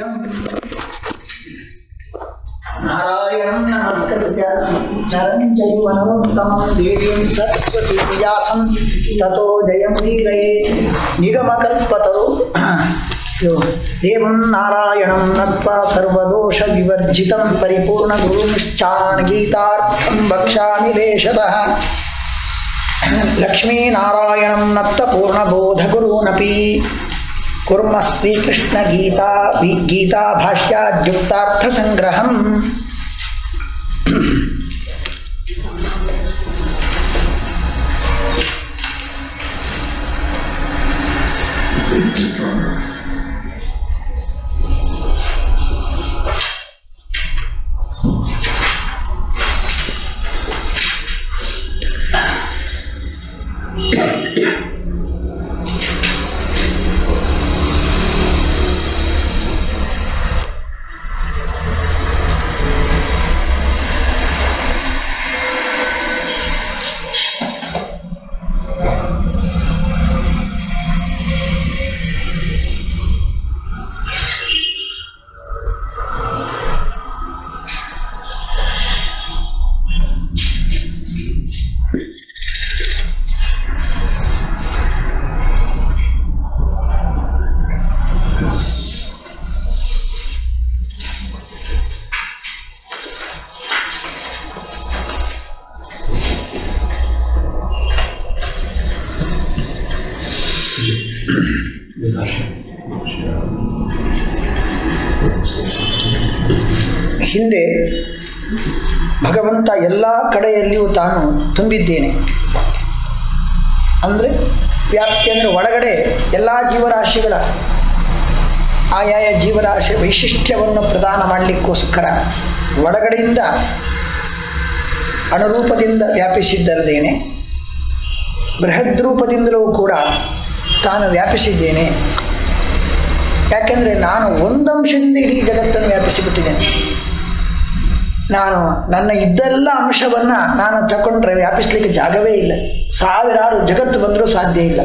यम् नारायणं नमस्कृत्य नरं चैव नरोत्तमं देवीं सरस्वतीं व्यासं ततो जयं लीलये निगमकल्पतरु यो देवं नारायणं नत्वा सर्वदोषविवर्जितं परिपूर्णगुरुनिश्चान् गीतार्थं वक्ष्यामि लेशतः लक्ष्मीनारायणं नत्तपूर्णबोधगुरूनपि कुर्मः श्रीकृष्णगीता गीताभाष्याद्युक्तार्थसङ्ग्रहम् ಹಿಂದೆ ಭಗವಂತ ಎಲ್ಲ ಕಡೆಯಲ್ಲಿಯೂ ತಾನು ತುಂಬಿದ್ದೇನೆ ಅಂದರೆ ವ್ಯಾಪ್ತಿ ಅಂದರೆ ಒಳಗಡೆ ಎಲ್ಲ ಜೀವರಾಶಿಗಳ ಆಯಾಯ ಜೀವರಾಶಿ ವೈಶಿಷ್ಟ್ಯವನ್ನು ಪ್ರದಾನ ಮಾಡಲಿಕ್ಕೋಸ್ಕರ ಒಳಗಡೆಯಿಂದ ಅನುರೂಪದಿಂದ ವ್ಯಾಪಿಸಿದ್ದರದೇನೆ ಬೃಹದ್ ರೂಪದಿಂದಲೂ ಕೂಡ ತಾನು ವ್ಯಾಪಿಸಿದ್ದೇನೆ ಯಾಕೆಂದರೆ ನಾನು ಒಂದಂಶದಿಂದ ಇಡೀ ಜಗತ್ತನ್ನು ವ್ಯಾಪಿಸಿಬಿಟ್ಟಿದ್ದೇನೆ ನಾನು ನನ್ನ ಇದ್ದೆಲ್ಲ ಅಂಶವನ್ನು ನಾನು ತಗೊಂಡ್ರೆ ವ್ಯಾಪಿಸಲಿಕ್ಕೆ ಜಾಗವೇ ಇಲ್ಲ ಸಾವಿರಾರು ಜಗತ್ತು ಬಂದರೂ ಸಾಧ್ಯ ಇಲ್ಲ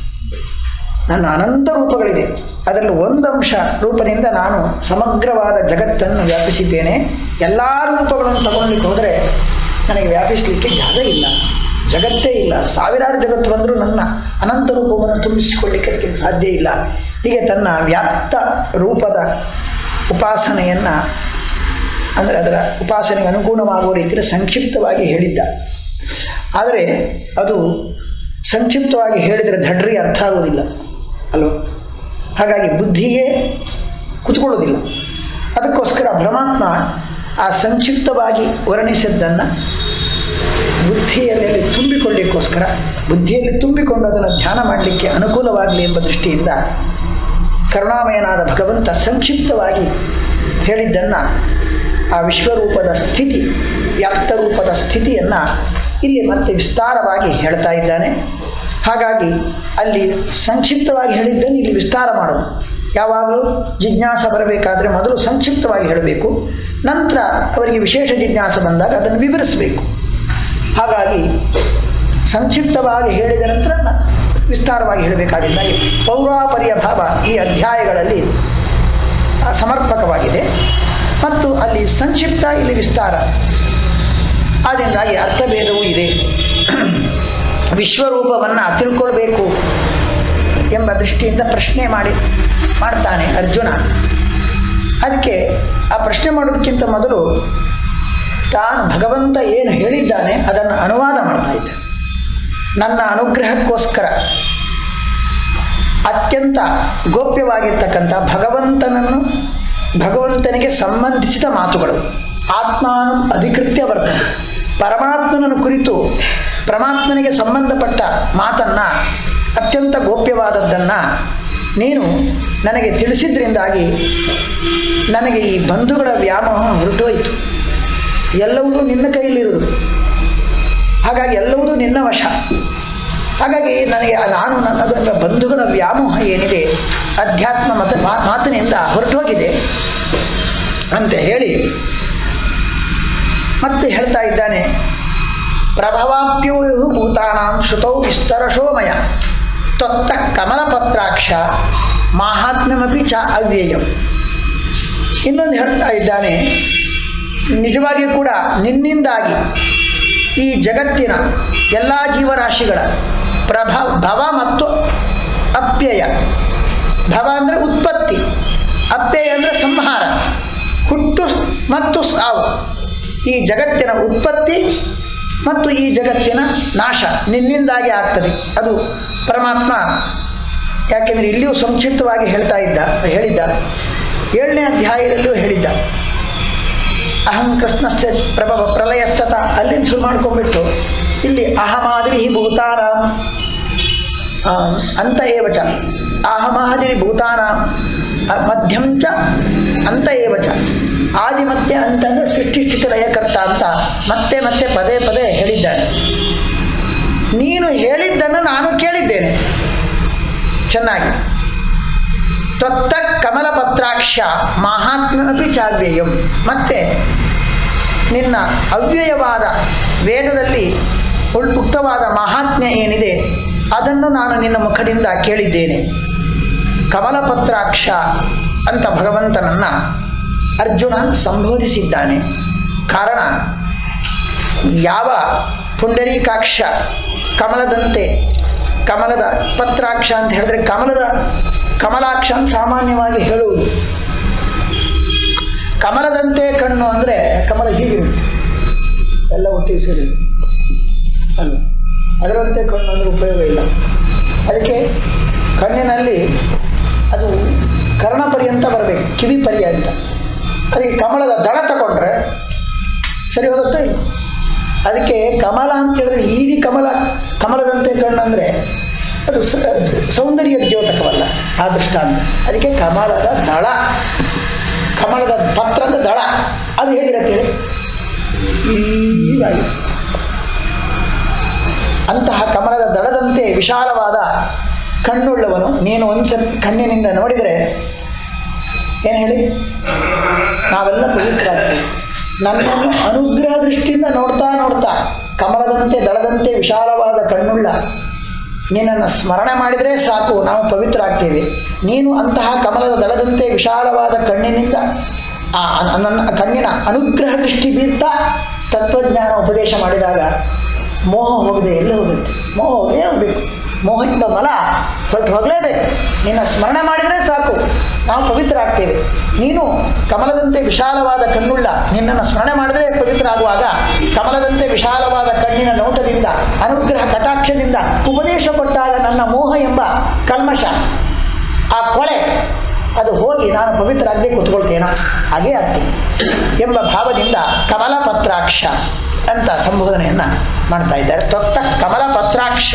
ನನ್ನ ಅನಂತ ರೂಪಗಳಿದೆ ಅದರಲ್ಲಿ ಒಂದು ಅಂಶ ರೂಪದಿಂದ ನಾನು ಸಮಗ್ರವಾದ ಜಗತ್ತನ್ನು ವ್ಯಾಪಿಸಿದ್ದೇನೆ ಎಲ್ಲ ರೂಪಗಳನ್ನು ತಗೊಳ್ಲಿಕ್ಕೆ ಹೋದರೆ ನನಗೆ ವ್ಯಾಪಿಸಲಿಕ್ಕೆ ಜಾಗ ಇಲ್ಲ ಜಗತ್ತೇ ಇಲ್ಲ ಸಾವಿರಾರು ಜಗತ್ತು ಬಂದರೂ ನನ್ನ ಅನಂತ ರೂಪವನ್ನು ತುಂಬಿಸಿಕೊಳ್ಳಿಕ್ಕೆ ಅದಕ್ಕೆ ಸಾಧ್ಯ ಇಲ್ಲ ಹೀಗೆ ತನ್ನ ವ್ಯಾಪ್ತ ರೂಪದ ಉಪಾಸನೆಯನ್ನು ಅಂದರೆ ಅದರ ಉಪಾಸನೆಗೆ ಅನುಗುಣವಾಗುವ ರೀತಿಯಲ್ಲಿ ಸಂಕ್ಷಿಪ್ತವಾಗಿ ಹೇಳಿದ್ದ ಆದರೆ ಅದು ಸಂಕ್ಷಿಪ್ತವಾಗಿ ಹೇಳಿದರೆ ದಡ್ರಿಗೆ ಅರ್ಥ ಆಗುವುದಿಲ್ಲ ಅಲ್ವ ಹಾಗಾಗಿ ಬುದ್ಧಿಗೆ ಕುತ್ಕೊಳ್ಳೋದಿಲ್ಲ ಅದಕ್ಕೋಸ್ಕರ ಪರಮಾತ್ಮ ಆ ಸಂಕ್ಷಿಪ್ತವಾಗಿ ವರ್ಣಿಸಿದ್ದನ್ನು ಬುದ್ಧಿಯಲ್ಲಿ ತುಂಬಿಕೊಳ್ಳಿಕ್ಕೋಸ್ಕರ ಬುದ್ಧಿಯಲ್ಲಿ ತುಂಬಿಕೊಂಡು ಅದನ್ನು ಧ್ಯಾನ ಮಾಡಲಿಕ್ಕೆ ಅನುಕೂಲವಾಗಲಿ ಎಂಬ ದೃಷ್ಟಿಯಿಂದ ಕರುಣಾಮಯನಾದ ಭಗವಂತ ಸಂಕ್ಷಿಪ್ತವಾಗಿ ಹೇಳಿದ್ದನ್ನು ಆ ವಿಶ್ವರೂಪದ ಸ್ಥಿತಿ ವ್ಯಾಪ್ತ ರೂಪದ ಸ್ಥಿತಿಯನ್ನು ಇಲ್ಲಿ ಮತ್ತೆ ವಿಸ್ತಾರವಾಗಿ ಹೇಳ್ತಾ ಇದ್ದಾನೆ ಹಾಗಾಗಿ ಅಲ್ಲಿ ಸಂಕ್ಷಿಪ್ತವಾಗಿ ಹೇಳಿದ್ದನ್ನು ಇಲ್ಲಿ ವಿಸ್ತಾರ ಮಾಡೋದು ಯಾವಾಗಲೂ ಜಿಜ್ಞಾಸ ಬರಬೇಕಾದ್ರೆ ಮೊದಲು ಸಂಕ್ಷಿಪ್ತವಾಗಿ ಹೇಳಬೇಕು ನಂತರ ಅವರಿಗೆ ವಿಶೇಷ ಜಿಜ್ಞಾಸ ಬಂದಾಗ ಅದನ್ನು ವಿವರಿಸಬೇಕು ಹಾಗಾಗಿ ಸಂಕ್ಷಿಪ್ತವಾಗಿ ಹೇಳಿದ ನಂತರ ವಿಸ್ತಾರವಾಗಿ ಹೇಳಬೇಕಾಗಿಲ್ಲ ಪೌರಾಪರ್ಯ ಭಾವ ಈ ಅಧ್ಯಾಯಗಳಲ್ಲಿ ಸಮರ್ಪಕವಾಗಿದೆ ಮತ್ತು ಅಲ್ಲಿ ಸಂಕ್ಷಿಪ್ತ ಇಲ್ಲಿ ವಿಸ್ತಾರ ಆದ್ದರಿಂದಾಗಿ ಅರ್ಥಭೇದವೂ ಇದೆ ವಿಶ್ವರೂಪವನ್ನು ತಿಳ್ಕೊಳ್ಬೇಕು ಎಂಬ ದೃಷ್ಟಿಯಿಂದ ಪ್ರಶ್ನೆ ಮಾಡಿ ಮಾಡ್ತಾನೆ ಅರ್ಜುನ ಅದಕ್ಕೆ ಆ ಪ್ರಶ್ನೆ ಮಾಡೋದಕ್ಕಿಂತ ಮೊದಲು ತಾನು ಭಗವಂತ ಏನು ಹೇಳಿದ್ದಾನೆ ಅದನ್ನು ಅನುವಾದ ಮಾಡ್ತಾ ಇದ್ದ ನನ್ನ ಅನುಗ್ರಹಕ್ಕೋಸ್ಕರ ಅತ್ಯಂತ ಗೋಪ್ಯವಾಗಿರ್ತಕ್ಕಂಥ ಭಗವಂತನನ್ನು ಭಗವಂತನಿಗೆ ಸಂಬಂಧಿಸಿದ ಮಾತುಗಳು ಆತ್ಮಾನು ಅಧಿಕೃತ್ಯ ಬರ್ತದೆ ಪರಮಾತ್ಮನನ್ನು ಕುರಿತು ಪರಮಾತ್ಮನಿಗೆ ಸಂಬಂಧಪಟ್ಟ ಮಾತನ್ನು ಅತ್ಯಂತ ಗೋಪ್ಯವಾದದ್ದನ್ನು ನೀನು ನನಗೆ ತಿಳಿಸಿದ್ರಿಂದಾಗಿ ನನಗೆ ಈ ಬಂಧುಗಳ ವ್ಯಾಮೋಹ ಹೊರಟೋಯಿತು ಎಲ್ಲವೂ ನಿನ್ನ ಕೈಯಲ್ಲಿರುವುದು ಹಾಗಾಗಿ ಎಲ್ಲವೂ ನಿನ್ನ ವಶ ಹಾಗಾಗಿ ನನಗೆ ನಾನು ನನ್ನದೊಂದು ಬಂಧುಗಳ ವ್ಯಾಮೋಹ ಏನಿದೆ ಅಧ್ಯಾತ್ಮ ಮತ ಮಾತಿನಿಂದ ಹೊರಟೋಗಿದೆ ಅಂತ ಹೇಳಿ ಮತ್ತೆ ಹೇಳ್ತಾ ಇದ್ದಾನೆ ಪ್ರಭವಾಪ್ಯೋ ಭೂತಾನಾಂ ಶ್ರುತೌ ವಿಸ್ತರಶೋಮಯ ತ್ವತ್ತ ಕಮಲಪತ್ರಾಕ್ಷ ಮಾಹಾತ್ಮ್ಯಮಪಿ ಚ ಅವ್ಯಯಂ ಇನ್ನೊಂದು ಹೇಳ್ತಾ ಇದ್ದಾನೆ ನಿಜವಾಗಿಯೂ ಕೂಡ ನಿನ್ನಿಂದಾಗಿ ಈ ಜಗತ್ತಿನ ಎಲ್ಲ ಜೀವರಾಶಿಗಳ ಪ್ರಭ ಭವ ಮತ್ತು ಅಪ್ಯಯ ಭವ ಅಂದರೆ ಉತ್ಪತ್ತಿ ಅಪ್ಯಯ ಅಂದರೆ ಸಂಹಾರ ಹುಟ್ಟು ಮತ್ತು ಸಾವು ಈ ಜಗತ್ತಿನ ಉತ್ಪತ್ತಿ ಮತ್ತು ಈ ಜಗತ್ತಿನ ನಾಶ ನಿನ್ನಿಂದಾಗಿ ಆಗ್ತದೆ ಅದು ಪರಮಾತ್ಮ ಯಾಕೆಂದರೆ ಇಲ್ಲಿಯೂ ಸಂಕ್ಷಿಪ್ತವಾಗಿ ಹೇಳ್ತಾ ಇದ್ದ ಹೇಳಿದ್ದ ಏಳನೇ ಅಧ್ಯಾಯದಲ್ಲಿಯೂ ಹೇಳಿದ್ದ ಅಹಂ ಕೃಷ್ಣಸ್ಯ ಪ್ರಭವ ಪ್ರಲಯಸ್ತತ ಅಲ್ಲಿಂದ ಶುರು ಮಾಡ್ಕೊಂಡ್ಬಿಟ್ಟು ಇಲ್ಲಿ ಅಹಮಾದಿರಿ ಭೂತಾನ ಅಂತ ಏವ ಚ ಅಹಮಾದಿರಿ ಭೂತಾನ ಮಧ್ಯಂ ಚ ಅಂತ ಏವ ಚ ಆದಿ ಮತ್ತೆ ಅಂತಂದ್ರೆ ಸೃಷ್ಟಿ ಸ್ಥಿತಿ ಲಯಕರ್ತ ಅಂತ ಮತ್ತೆ ಮತ್ತೆ ಪದೇ ಪದೇ ಹೇಳಿದ್ದಾನೆ ನೀನು ಹೇಳಿದ್ದನ್ನು ನಾನು ಕೇಳಿದ್ದೇನೆ ಚೆನ್ನಾಗಿ ತ್ವತ್ತ ಕಮಲ ಪತ್ರಾಕ್ಷ ಮಹಾತ್ಮಪಿ ಚಾವ್ಯಯಂ ಮತ್ತೆ ನಿನ್ನ ಅವ್ಯಯವಾದ ವೇದದಲ್ಲಿ ಉಕ್ತವಾದ ಮಹಾತ್ಮ್ಯ ಏನಿದೆ ಅದನ್ನು ನಾನು ನಿನ್ನ ಮುಖದಿಂದ ಕೇಳಿದ್ದೇನೆ ಕಮಲಪತ್ರಾಕ್ಷ ಅಂತ ಭಗವಂತನನ್ನ ಅರ್ಜುನ ಸಂಬೋಧಿಸಿದ್ದಾನೆ ಕಾರಣ ಯಾವ ಪುಂಡರೀಕಾಕ್ಷ ಕಮಲದಂತೆ ಕಮಲದ ಪತ್ರಾಕ್ಷ ಅಂತ ಹೇಳಿದ್ರೆ ಕಮಲದ ಕಮಲಾಕ್ಷ ಅಂತ ಸಾಮಾನ್ಯವಾಗಿ ಹೇಳುವುದು ಕಮಲದಂತೆ ಕಣ್ಣು ಅಂದರೆ ಕಮಲ ಹೀಗೆ ಎಲ್ಲ ಒಟ್ಟಿಗೆ ಸೇರಿ ಅಲ್ಲ ಅದರಂತೆ ಕಣ್ಣು ಅಂದರೆ ಉಪಯೋಗ ಇಲ್ಲ ಅದಕ್ಕೆ ಕಣ್ಣಿನಲ್ಲಿ ಅದು ಕರ್ಣ ಪರ್ಯಂತ ಬರಬೇಕು ಕಿವಿ ಪರ್ಯಂತ ಅದಕ್ಕೆ ಕಮಲದ ದಳ ತಗೊಂಡ್ರೆ ಸರಿ ಹೋಗುತ್ತೆ ಅದಕ್ಕೆ ಕಮಲ ಅಂತ ಹೇಳಿದ್ರೆ ಈಡಿ ಕಮಲ ಕಮಲದಂತೆ ಕಣ್ಣು ಅಂದರೆ ಅದು ಸೌಂದರ್ಯ ದ್ಯೋತಕವಲ್ಲ ಆ ದೃಷ್ಟಾಂತ ಅದಕ್ಕೆ ಕಮಲದ ದಳ ಕಮಲದ ಪತ್ರದ ದಳ ಅದು ಹೇಗಿರುತ್ತೆ ಹೇಳಿ ಹೀಗಾಗಿ ಅಂತಹ ಕಮಲದ ದಳದಂತೆ ವಿಶಾಲವಾದ ಕಣ್ಣುಳ್ಳವನು ನೀನು ಒಂದ್ಸತಿ ಕಣ್ಣಿನಿಂದ ನೋಡಿದರೆ ಏನು ಹೇಳಿ ನಾವೆಲ್ಲ ಪವಿತ್ರಾಗ್ತೀವಿ ನನ್ನನ್ನು ಅನುಗ್ರಹ ದೃಷ್ಟಿಯಿಂದ ನೋಡ್ತಾ ನೋಡ್ತಾ ಕಮಲದಂತೆ ದಳದಂತೆ ವಿಶಾಲವಾದ ಕಣ್ಣುಳ್ಳ ನಿನ್ನನ್ನು ಸ್ಮರಣೆ ಮಾಡಿದರೆ ಸಾಕು ನಾವು ಪವಿತ್ರ ಆಗ್ತೇವೆ ನೀನು ಅಂತಹ ಕಮಲದ ದಳದಂತೆ ವಿಶಾಲವಾದ ಕಣ್ಣಿನಿಂದ ಆ ನನ್ನ ಕಣ್ಣಿನ ಅನುಗ್ರಹ ದೃಷ್ಟಿ ಬೀರ್ತಾ ತತ್ವಜ್ಞಾನ ಉಪದೇಶ ಮಾಡಿದಾಗ ಮೋಹ ಹೋಗದೆ ಎಲ್ಲ ಹೋಗುತ್ತೆ ಮೋಹ ಹೋಗೇ ಹೋಗಬೇಕು ಮೋಹದಿಂದ ಮಲ ಸ್ವಲ್ಪ ಹೋಗಲೇಬೇಕು ನಿನ್ನ ಸ್ಮರಣೆ ಮಾಡಿದರೆ ಸಾಕು ನಾವು ಪವಿತ್ರ ಆಗ್ತೇವೆ ನೀನು ಕಮಲದಂತೆ ವಿಶಾಲವಾದ ಕಣ್ಣುಳ್ಳ ನಿನ್ನನ್ನು ಸ್ಮರಣೆ ಮಾಡಿದರೆ ಪವಿತ್ರ ಆಗುವಾಗ ಕಮಲದಂತೆ ವಿಶಾಲವಾದ ಕಣ್ಣಿನ ನೋಟದಿಂದ ಅನುಗ್ರಹ ಕಟಾಕ್ಷದಿಂದ ಉಪದೇಶ ಕೊಟ್ಟಾಗ ನನ್ನ ಮೋಹ ಎಂಬ ಕಲ್ಮಶ ಆ ಕೊಳೆ ಅದು ಹೋಗಿ ನಾನು ಪವಿತ್ರ ಆಗದೆ ಕೂತ್ಕೊಳ್ತೇನೋ ಹಾಗೇ ಆಗ್ತೀನಿ ಎಂಬ ಭಾವದಿಂದ ಕಮಲ ಪತ್ರಾಕ್ಷ ಅಂತ ಸಂಬೋಧನೆಯನ್ನ ಮಾಡ್ತಾ ಇದ್ದಾರೆ ತೊತ್ತ ಕಮಲ ಪತ್ರಾಕ್ಷ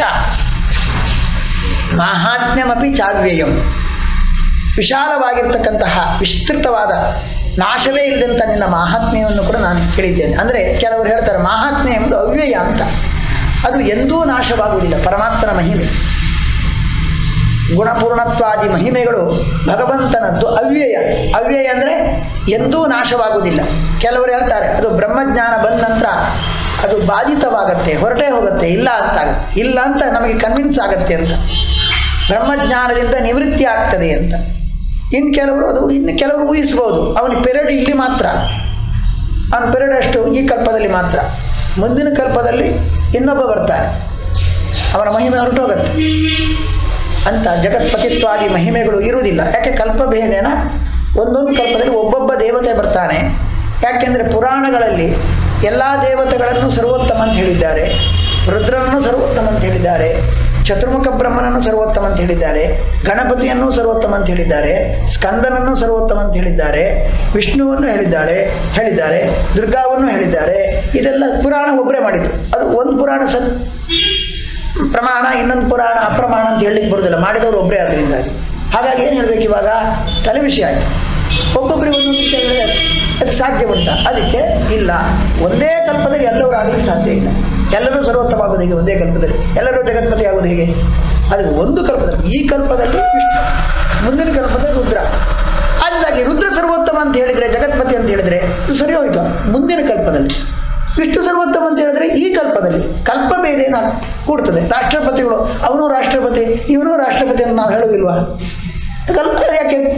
ಮಾಹಾತ್ಮ್ಯಮಪಿ ಚಾವ್ಯಯಂ ವಿಶಾಲವಾಗಿರ್ತಕ್ಕಂತಹ ವಿಸ್ತೃತವಾದ ನಾಶವೇ ಇಲ್ಲದಂಥ ನಿನ್ನ ಮಾಹಾತ್ಮ್ಯವನ್ನು ಕೂಡ ನಾನು ಕೇಳಿದ್ದೇನೆ ಅಂದರೆ ಕೆಲವರು ಹೇಳ್ತಾರೆ ಮಾಹಾತ್ಮ್ಯ ಎಂಬುದು ಅವ್ಯಯ ಅಂತ ಅದು ಎಂದೂ ನಾಶವಾಗುವುದಿಲ್ಲ ಪರಮಾತ್ಮನ ಮಹಿಮೆ ಗುಣಪೂರ್ಣತ್ವಾದಿ ಮಹಿಮೆಗಳು ಭಗವಂತನದ್ದು ಅವ್ಯಯ ಅವ್ಯಯ ಅಂದರೆ ಎಂದೂ ನಾಶವಾಗುವುದಿಲ್ಲ ಕೆಲವರು ಹೇಳ್ತಾರೆ ಅದು ಬ್ರಹ್ಮಜ್ಞಾನ ಬಂದ ನಂತರ ಅದು ಬಾಧಿತವಾಗತ್ತೆ ಹೊರಟೇ ಹೋಗುತ್ತೆ ಇಲ್ಲ ಅಂತ ಇಲ್ಲ ಅಂತ ನಮಗೆ ಕನ್ವಿನ್ಸ್ ಆಗತ್ತೆ ಅಂತ ಬ್ರಹ್ಮಜ್ಞಾನದಿಂದ ನಿವೃತ್ತಿ ಆಗ್ತದೆ ಅಂತ ಇನ್ನು ಕೆಲವರು ಅದು ಇನ್ನು ಕೆಲವರು ಊಹಿಸ್ಬೋದು ಅವನ ಪೆರಡ್ ಇಲ್ಲಿ ಮಾತ್ರ ಅವನ ಪೆರಡ್ ಅಷ್ಟು ಈ ಕಲ್ಪದಲ್ಲಿ ಮಾತ್ರ ಮುಂದಿನ ಕಲ್ಪದಲ್ಲಿ ಇನ್ನೊಬ್ಬ ಬರ್ತಾನೆ ಅವನ ಮಹಿಮೆ ಹೊರಟೋಗತ್ತೆ ಅಂತ ಜಗತ್ಪತಿತ್ವಾದಿ ಮಹಿಮೆಗಳು ಇರುವುದಿಲ್ಲ ಯಾಕೆ ಕಲ್ಪಭೇದೇನ ಒಂದೊಂದು ಕಲ್ಪದಲ್ಲಿ ಒಬ್ಬೊಬ್ಬ ದೇವತೆ ಬರ್ತಾನೆ ಯಾಕೆಂದರೆ ಪುರಾಣಗಳಲ್ಲಿ ಎಲ್ಲ ದೇವತೆಗಳನ್ನು ಸರ್ವೋತ್ತಮ ಅಂತ ಹೇಳಿದ್ದಾರೆ ರುದ್ರನನ್ನು ಸರ್ವೋತ್ತಮ ಅಂತ ಹೇಳಿದ್ದಾರೆ ಚತುರ್ಮುಖ ಬ್ರಹ್ಮನನ್ನು ಸರ್ವೋತ್ತಮ ಅಂತ ಹೇಳಿದ್ದಾರೆ ಗಣಪತಿಯನ್ನು ಸರ್ವೋತ್ತಮ ಅಂತ ಹೇಳಿದ್ದಾರೆ ಸ್ಕಂದನನ್ನು ಸರ್ವೋತ್ತಮ ಅಂತ ಹೇಳಿದ್ದಾರೆ ವಿಷ್ಣುವನ್ನು ಹೇಳಿದ್ದಾರೆ ಹೇಳಿದ್ದಾರೆ ದುರ್ಗಾವನ್ನು ಹೇಳಿದ್ದಾರೆ ಇದೆಲ್ಲ ಪುರಾಣ ಒಬ್ಬರೇ ಮಾಡಿದ್ದು ಅದು ಒಂದು ಪುರಾಣ ಸತ್ ಪ್ರಮಾಣ ಇನ್ನೊಂದು ಪುರಾಣ ಅಪ್ರಮಾಣ ಅಂತ ಹೇಳಲಿಕ್ಕೆ ಬರೋದಿಲ್ಲ ಮಾಡಿದವರು ಒಬ್ಬರೇ ಆದ್ರಿಂದ ಹಾಗಾಗಿ ಏನು ಹೇಳ್ಬೇಕು ಇವಾಗ ತಲೆ ವಿಷಯ ಆಯ್ತು ಒಬ್ಬೊಬ್ಬರಿಗೆ ಒಂದೊಂದು ರೀತಿ ಹೇಳಿದ್ರೆ ಅದು ಸಾಧ್ಯ ಉಂಟ ಅದಕ್ಕೆ ಇಲ್ಲ ಒಂದೇ ಕಲ್ಪದಲ್ಲಿ ಎಲ್ಲರೂ ಆಗಲಿಕ್ಕೆ ಸಾಧ್ಯ ಇಲ್ಲ ಎಲ್ಲರೂ ಸರ್ವೋತ್ತಮ ಆಗೋದು ಹೇಗೆ ಒಂದೇ ಕಲ್ಪದಲ್ಲಿ ಎಲ್ಲರೂ ಜಗತ್ಪತಿ ಆಗೋದು ಹೇಗೆ ಅದಕ್ಕೆ ಒಂದು ಕಲ್ಪದಲ್ಲಿ ಈ ಕಲ್ಪದಲ್ಲಿ ವಿಷ್ಣು ಮುಂದಿನ ಕಲ್ಪದಲ್ಲಿ ರುದ್ರ ಅದಕ್ಕಾಗಿ ರುದ್ರ ಸರ್ವೋತ್ತಮ ಅಂತ ಹೇಳಿದ್ರೆ ಜಗತ್ಪತಿ ಅಂತ ಹೇಳಿದ್ರೆ ಇದು ಸರಿ ಹೋಯ್ತು ಮುಂದಿನ ಕಲ್ಪದಲ್ಲಿ ವಿಷ್ಣು ಸರ್ವೋತ್ತಮ ಅಂತ ಹೇಳಿದ್ರೆ ಈ ಕಲ್ಪದಲ್ಲಿ ಕಲ್ಪ ಬೇರೇನ ಕೂಡ್ತದೆ ರಾಷ್ಟ್ರಪತಿಗಳು ಅವನು ರಾಷ್ಟ್ರಪತಿ ಇವನು ರಾಷ್ಟ್ರಪತಿ ಅಂತ ನಾವು ಹೇಳೋದಿಲ್ವಾ ಕಲ್ಪ ಯಾಕೆ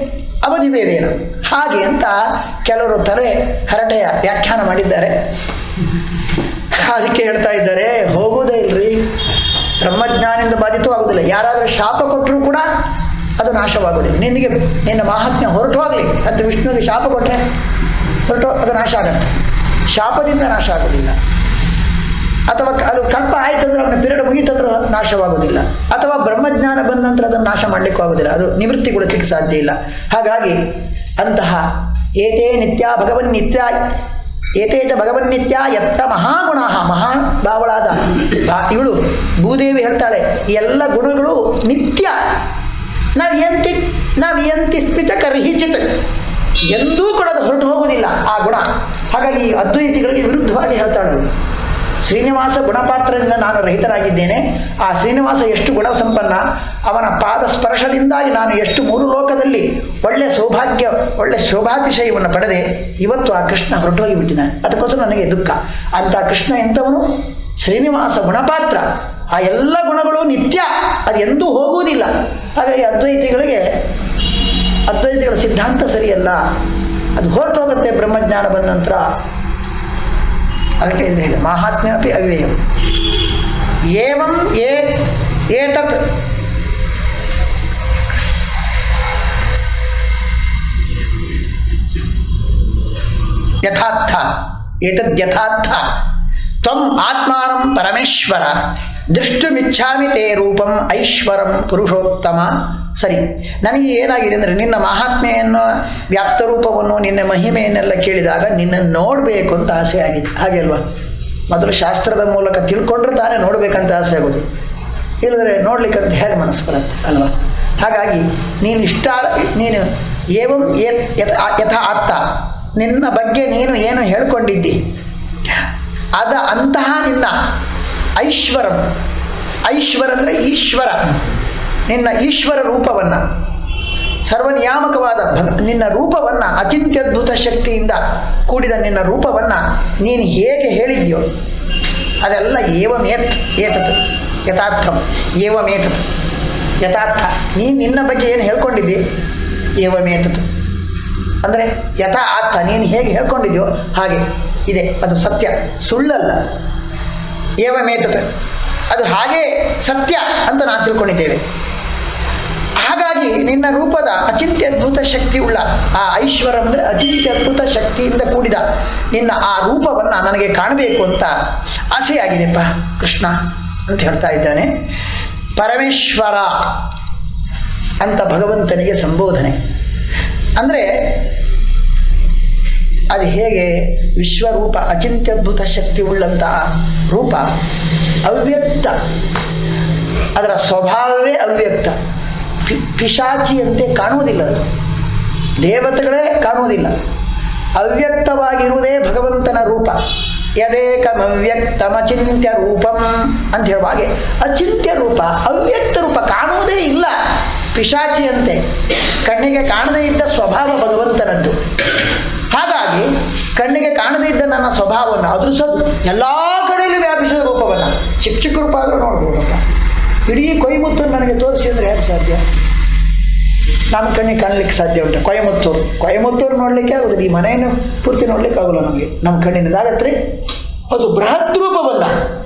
ಅವಧಿ ಬೇರೇನು ಹಾಗೆ ಅಂತ ಕೆಲವರು ತಲೆ ಹರಟೆಯ ವ್ಯಾಖ್ಯಾನ ಮಾಡಿದ್ದಾರೆ ಅದಕ್ಕೆ ಹೇಳ್ತಾ ಇದ್ದಾರೆ ಹೋಗುವುದೇ ಇಲ್ರಿ ಬ್ರಹ್ಮಜ್ಞಾನಿಂದ ಬಾಧಿತವಾಗುವುದಿಲ್ಲ ಯಾರಾದರೂ ಶಾಪ ಕೊಟ್ಟರೂ ಕೂಡ ಅದು ನಾಶವಾಗುವುದಿಲ್ಲ ನಿನಗೆ ನಿನ್ನ ಮಾಹಾತ್ಮ್ಯ ಹೊರಟು ಹೋಗಲಿ ಅಂತ ವಿಷ್ಣುವಿಗೆ ಶಾಪ ಕೊಟ್ಟರೆ ಹೊರಟು ಅದು ನಾಶ ಆಗತ್ತೆ ಶಾಪದಿಂದ ನಾಶ ಆಗುವುದಿಲ್ಲ ಅಥವಾ ಅದು ಕಲ್ಪ ಆಯ್ತಂದ್ರೆ ಅವನ ಪಿರಿಯಡ್ ಮುಗಿತಂದ್ರೆ ನಾಶವಾಗುವುದಿಲ್ಲ ಅಥವಾ ಬ್ರಹ್ಮಜ್ಞಾನ ಬಂದ ನಂತರ ಅದನ್ನು ನಾಶ ಮಾಡಲಿಕ್ಕೂ ಆಗುವುದಿಲ್ಲ ಅದು ನಿವೃತ್ತಿಗೊಳಿಸಲಿಕ್ಕೆ ಸಾಧ್ಯ ಇಲ್ಲ ಹಾಗಾಗಿ ಅಂತಹ ಏತೇ ನಿತ್ಯ ಭಗವನ್ ನಿತ್ಯ ಏತೇ ಚ ಭಗವನ್ ನಿತ್ಯ ಯತ್ರ ಮಹಾಗುಣ ಮಹಾ ಭಾವಳಾದ ಬಾ- ಇವಳು ಭೂದೇವಿ ಹೇಳ್ತಾಳೆ ಈ ಎಲ್ಲ ಗುಣಗಳು ನಿತ್ಯ ನಾವು ಎಂತಿ ನಾವು ಎಂತಿ ಸ್ಮಿತ ಕರ್ಹಿಚಿತ್ ಎಂದೂ ಕೂಡ ಅದು ಹೊರಟು ಹೋಗುವುದಿಲ್ಲ ಆ ಗುಣ ಹಾಗಾಗಿ ಈ ಅದ್ವೈತಿಗಳಿಗೆ ವಿರುದ್ಧವಾಗಿ ಹೇಳ್ತಾಳೆ ಅವಳು. ಶ್ರೀನಿವಾಸ ಗುಣಪಾತ್ರದಿಂದ ನಾನು ರಹಿತರಾಗಿದ್ದೇನೆ ಆ ಶ್ರೀನಿವಾಸ ಎಷ್ಟು ಗುಣ ಸಂಪನ್ನ ಅವನ ಪಾದ ಸ್ಪರ್ಶದಿಂದಾಗಿ ನಾನು ಎಷ್ಟು ಮೂರು ಲೋಕದಲ್ಲಿ ಒಳ್ಳೆ ಸೌಭಾಗ್ಯ ಒಳ್ಳೆ ಶೋಭಾತಿಶಯವನ್ನು ಪಡೆದೆ ಇವತ್ತು ಆ ಕೃಷ್ಣ ಹೊರಟೋಗಿ ಬಿಟ್ಟಿದ್ದಾನೆ ಅದಕ್ಕೋಸ್ಕರ ನನಗೆ ದುಃಖ ಅಂತ ಕೃಷ್ಣ ಎಂಥವನು ಶ್ರೀನಿವಾಸ ಗುಣಪಾತ್ರ ಆ ಎಲ್ಲ ಗುಣಗಳು ನಿತ್ಯ ಅದು ಎಂದೂ ಹೋಗುವುದಿಲ್ಲ ಹಾಗಾಗಿ ಅದ್ವೈತಿಗಳಿಗೆ ಅದ್ವೈತಿಗಳ ಸಿದ್ಧಾಂತ ಸರಿಯಲ್ಲ ಅದು ಹೊರಟೋಗುತ್ತೆ ಬ್ರಹ್ಮಜ್ಞಾನ ಬಂದ ನಂತರ ಅದಕ್ಕೆ ಇದು ಹೇಳಿ ಮಾಹಾತ್ಮ್ಯ ಅಪಿ ಅವ್ಯಯಂ ಏವಂ ಏ ಏತತ್ ಯಥಾರ್ಥ ಏತದ್ ಯಥಾರ್ಥ ತ್ವಂ ಆತ್ಮಾನಂ ಪರಮೇಶ್ವರ ದೃಷ್ಟುಮಿಚ್ಛಾಮಿ ತೇ ರೂಪಂ ಐಶ್ವರಂ ಪುರುಷೋತ್ತಮ ಸರಿ ನನಗೆ ಏನಾಗಿದೆ ಅಂದರೆ ನಿನ್ನ ಮಹಾತ್ಮೆಯನ್ನು ವ್ಯಾಪ್ತ ರೂಪವನ್ನು ನಿನ್ನ ಮಹಿಮೆಯನ್ನೆಲ್ಲ ಕೇಳಿದಾಗ ನಿನ್ನನ್ನು ನೋಡಬೇಕು ಅಂತ ಆಸೆ ಆಗಿದೆ ಹಾಗೆ ಅಲ್ವಾ ಮೊದಲು ಶಾಸ್ತ್ರದ ಮೂಲಕ ತಿಳ್ಕೊಂಡ್ರೆ ತಾನೇ ನೋಡಬೇಕಂತ ಆಸೆ ಆಗೋದು ಇಲ್ಲದ್ರೆ ನೋಡ್ಲಿಕ್ಕಂತ ಹೇಗೆ ಮನಸ್ಸು ಬರುತ್ತೆ ಅಲ್ವಾ ಹಾಗಾಗಿ ನೀನು ಇಷ್ಟ ನೀನು ಏವಂ ಯತ್- ಯತ್- ಯಥ ಆತ್ತ ನಿನ್ನ ಬಗ್ಗೆ ನೀನು ಏನು ಹೇಳ್ಕೊಂಡಿದ್ದಿ ಅದ ಅಂತಹ ನಿನ್ನ ಐಶ್ವರಂ ಐಶ್ವರ ಅಂದರೆ ಈಶ್ವರ ನಿನ್ನ ಈಶ್ವರ ರೂಪವನ್ನು ಸರ್ವನಿಯಾಮಕವಾದ ಭಗ ನಿನ್ನ ರೂಪವನ್ನು ಅಚಿಂತ್ಯದ್ಭುತ ಶಕ್ತಿಯಿಂದ ಕೂಡಿದ ನಿನ್ನ ರೂಪವನ್ನು ನೀನು ಹೇಗೆ ಹೇಳಿದ್ಯೋ ಅದೆಲ್ಲ ಏವಮೇತ್ ಏತತ್ ಯಥಾರ್ಥಂ ಏವಮೇತತ್ ಯಥಾರ್ಥ ನೀನು ನಿನ್ನ ಬಗ್ಗೆ ಏನು ಹೇಳ್ಕೊಂಡಿದ್ದಿ ಏವಮೇತತ್ ಅಂದರೆ ಯಥಾ ಅರ್ಥ ನೀನು ಹೇಗೆ ಹೇಳ್ಕೊಂಡಿದ್ಯೋ ಹಾಗೆ ಇದೆ ಅದು ಸತ್ಯ ಸುಳ್ಳಲ್ಲ ಏವಮೇತತ್ ಅದು ಹಾಗೇ ಸತ್ಯ ಅಂತ ನಾವು ತಿಳ್ಕೊಂಡಿದ್ದೇವೆ ಹಾಗಾಗಿ ನಿನ್ನ ರೂಪದ ಅಚಿಂತ್ಯ ಅದ್ಭುತ ಶಕ್ತಿ ಉಳ್ಳ ಆ ಐಶ್ವರ ಅಂದರೆ ಅಚಿಂತ್ಯ ಅದ್ಭುತ ಶಕ್ತಿಯಿಂದ ಕೂಡಿದ ನಿನ್ನ ಆ ರೂಪವನ್ನು ನನಗೆ ಕಾಣಬೇಕು ಅಂತ ಆಸೆಯಾಗಿದೆಪ್ಪ ಕೃಷ್ಣ ಅಂತ ಹೇಳ್ತಾ ಇದ್ದಾನೆ ಪರಮೇಶ್ವರ ಅಂತ ಭಗವಂತನಿಗೆ ಸಂಬೋಧನೆ ಅಂದರೆ ಅದು ಹೇಗೆ ವಿಶ್ವರೂಪ ಅಚಿಂತ್ಯದ್ಭುತ ಶಕ್ತಿ ಉಳ್ಳಂತಹ ರೂಪ ಅವ್ಯಕ್ತ ಅದರ ಸ್ವಭಾವವೇ ಅವ್ಯಕ್ತ ಪಿ- ಪಿಶಾಚಿಯಂತೆ ಕಾಣುವುದಿಲ್ಲ ಅದು ದೇವತೆಗಳೇ ಕಾಣುವುದಿಲ್ಲ ಅವ್ಯಕ್ತವಾಗಿರುವುದೇ ಭಗವಂತನ ರೂಪ ಯದೇಕಮವ್ಯಕ್ತಮಚಿಂತ್ಯ ರೂಪಂ ಅಂತ ಹೇಳುವ ಹಾಗೆ ಅಚಿಂತ್ಯ ರೂಪ ಅವ್ಯಕ್ತ ರೂಪ ಕಾಣುವುದೇ ಇಲ್ಲ ಪಿಶಾಚಿಯಂತೆ ಕಣ್ಣಿಗೆ ಕಾಣದೇ ಇದ್ದ ಸ್ವಭಾವ ಭಗವಂತನದ್ದು ಹಾಗಾಗಿ ಕಣ್ಣಿಗೆ ಕಾಣದೇ ಇದ್ದ ನನ್ನ ಸ್ವಭಾವವನ್ನು ಅದೃಸೋದು ಎಲ್ಲ ಕಡೆಯಲ್ಲೂ ವ್ಯಾಪಿಸಿದ ರೂಪವನ್ನು ಚಿಕ್ಕ ಚಿಕ್ಕ ರೂಪ ಆದರೂ ನೋಡ್ಬೋದಪ್ಪ ಇಡೀ ಕೊಯ್ಮುತ್ತೂರು ನನಗೆ ತೋರಿಸಿ ಅಂದರೆ ಹೇಗೆ ಸಾಧ್ಯ ನಮ್ಮ ಕಣ್ಣಿಗೆ ಕಾಣಲಿಕ್ಕೆ ಸಾಧ್ಯ ಉಂಟು ಕೊಯಮತ್ತೂರು ಕೊಯಮತ್ತೂರು ನೋಡಲಿಕ್ಕೆ ಆಗೋದಿಲ್ಲ ಈ ಮನೆಯನ್ನು ಪೂರ್ತಿ ನೋಡ್ಲಿಕ್ಕೆ ಆಗೋಲ್ಲ ನಮಗೆ ನಮ್ಮ ಕಣ್ಣಿನ ಆಗತ್ತೆ ಅದು ಬೃಹತ್ ರೂಪವಲ್ಲ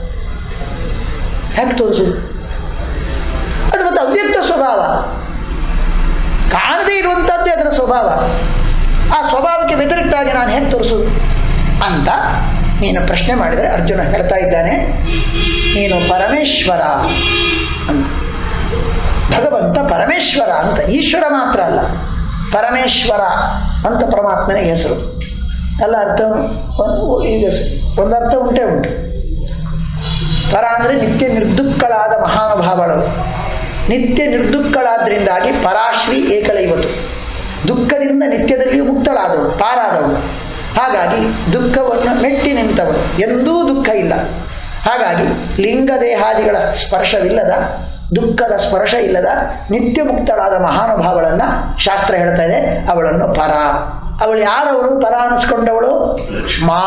ಹೇಗೆ ತೋರಿಸೋದು ಅದು ಒಂದು ಅವ್ಯಕ್ತ ಸ್ವಭಾವ ಕಾಣದೇ ಇರುವಂಥದ್ದೇ ಅದರ ಸ್ವಭಾವ ಆ ಸ್ವಭಾವಕ್ಕೆ ವ್ಯತಿರಿಕ್ತವಾಗಿ ನಾನು ಹೇಗೆ ತೋರಿಸೋದು ಅಂತ ನೀನು ಪ್ರಶ್ನೆ ಮಾಡಿದರೆ ಅರ್ಜುನ ಹೇಳ್ತಾ ಇದ್ದಾನೆ ನೀನು ಪರಮೇಶ್ವರ ಅಂತ ಭಗವಂತ ಪರಮೇಶ್ವರ ಅಂತ ಈಶ್ವರ ಮಾತ್ರ ಅಲ್ಲ ಪರಮೇಶ್ವರ ಅಂತ ಪರಮಾತ್ಮನಿಗೆ ಹೆಸರು ಎಲ್ಲ ಅರ್ಥ ಒಂದು ಈಗ ಒಂದು ಅರ್ಥ ಉಂಟೇ ಉಂಟು ಪರ ಅಂದರೆ ನಿತ್ಯ ನಿರ್ದುಕ್ಕಳಾದ ಮಹಾನುಭಾವಳು ನಿತ್ಯ ನಿರ್ದುಕ್ಕಳಾದ್ರಿಂದಾಗಿ ಪರಾಶ್ರೀ ಏಕಲೈವತು ದುಃಖದಿಂದ ನಿತ್ಯದಲ್ಲಿಯೂ ಮುಕ್ತಳಾದವಳು ಪಾರಾದವಳು ಹಾಗಾಗಿ ದುಃಖವನ್ನು ಮೆಟ್ಟಿ ನಿಂತವಳು ಎಂದೂ ದುಃಖ ಇಲ್ಲ ಹಾಗಾಗಿ ಲಿಂಗ ದೇಹಾದಿಗಳ ಸ್ಪರ್ಶವಿಲ್ಲದ ದುಃಖದ ಸ್ಪರ್ಶ ಇಲ್ಲದ ನಿತ್ಯ ಮುಕ್ತಳಾದ ಮಹಾನುಭಾವಳನ್ನು ಶಾಸ್ತ್ರ ಹೇಳ್ತಾ ಇದೆ ಅವಳನ್ನು ಪರ ಅವಳು ಯಾರವಳು ಪರ ಅನ್ನಿಸ್ಕೊಂಡವಳು ಮಾ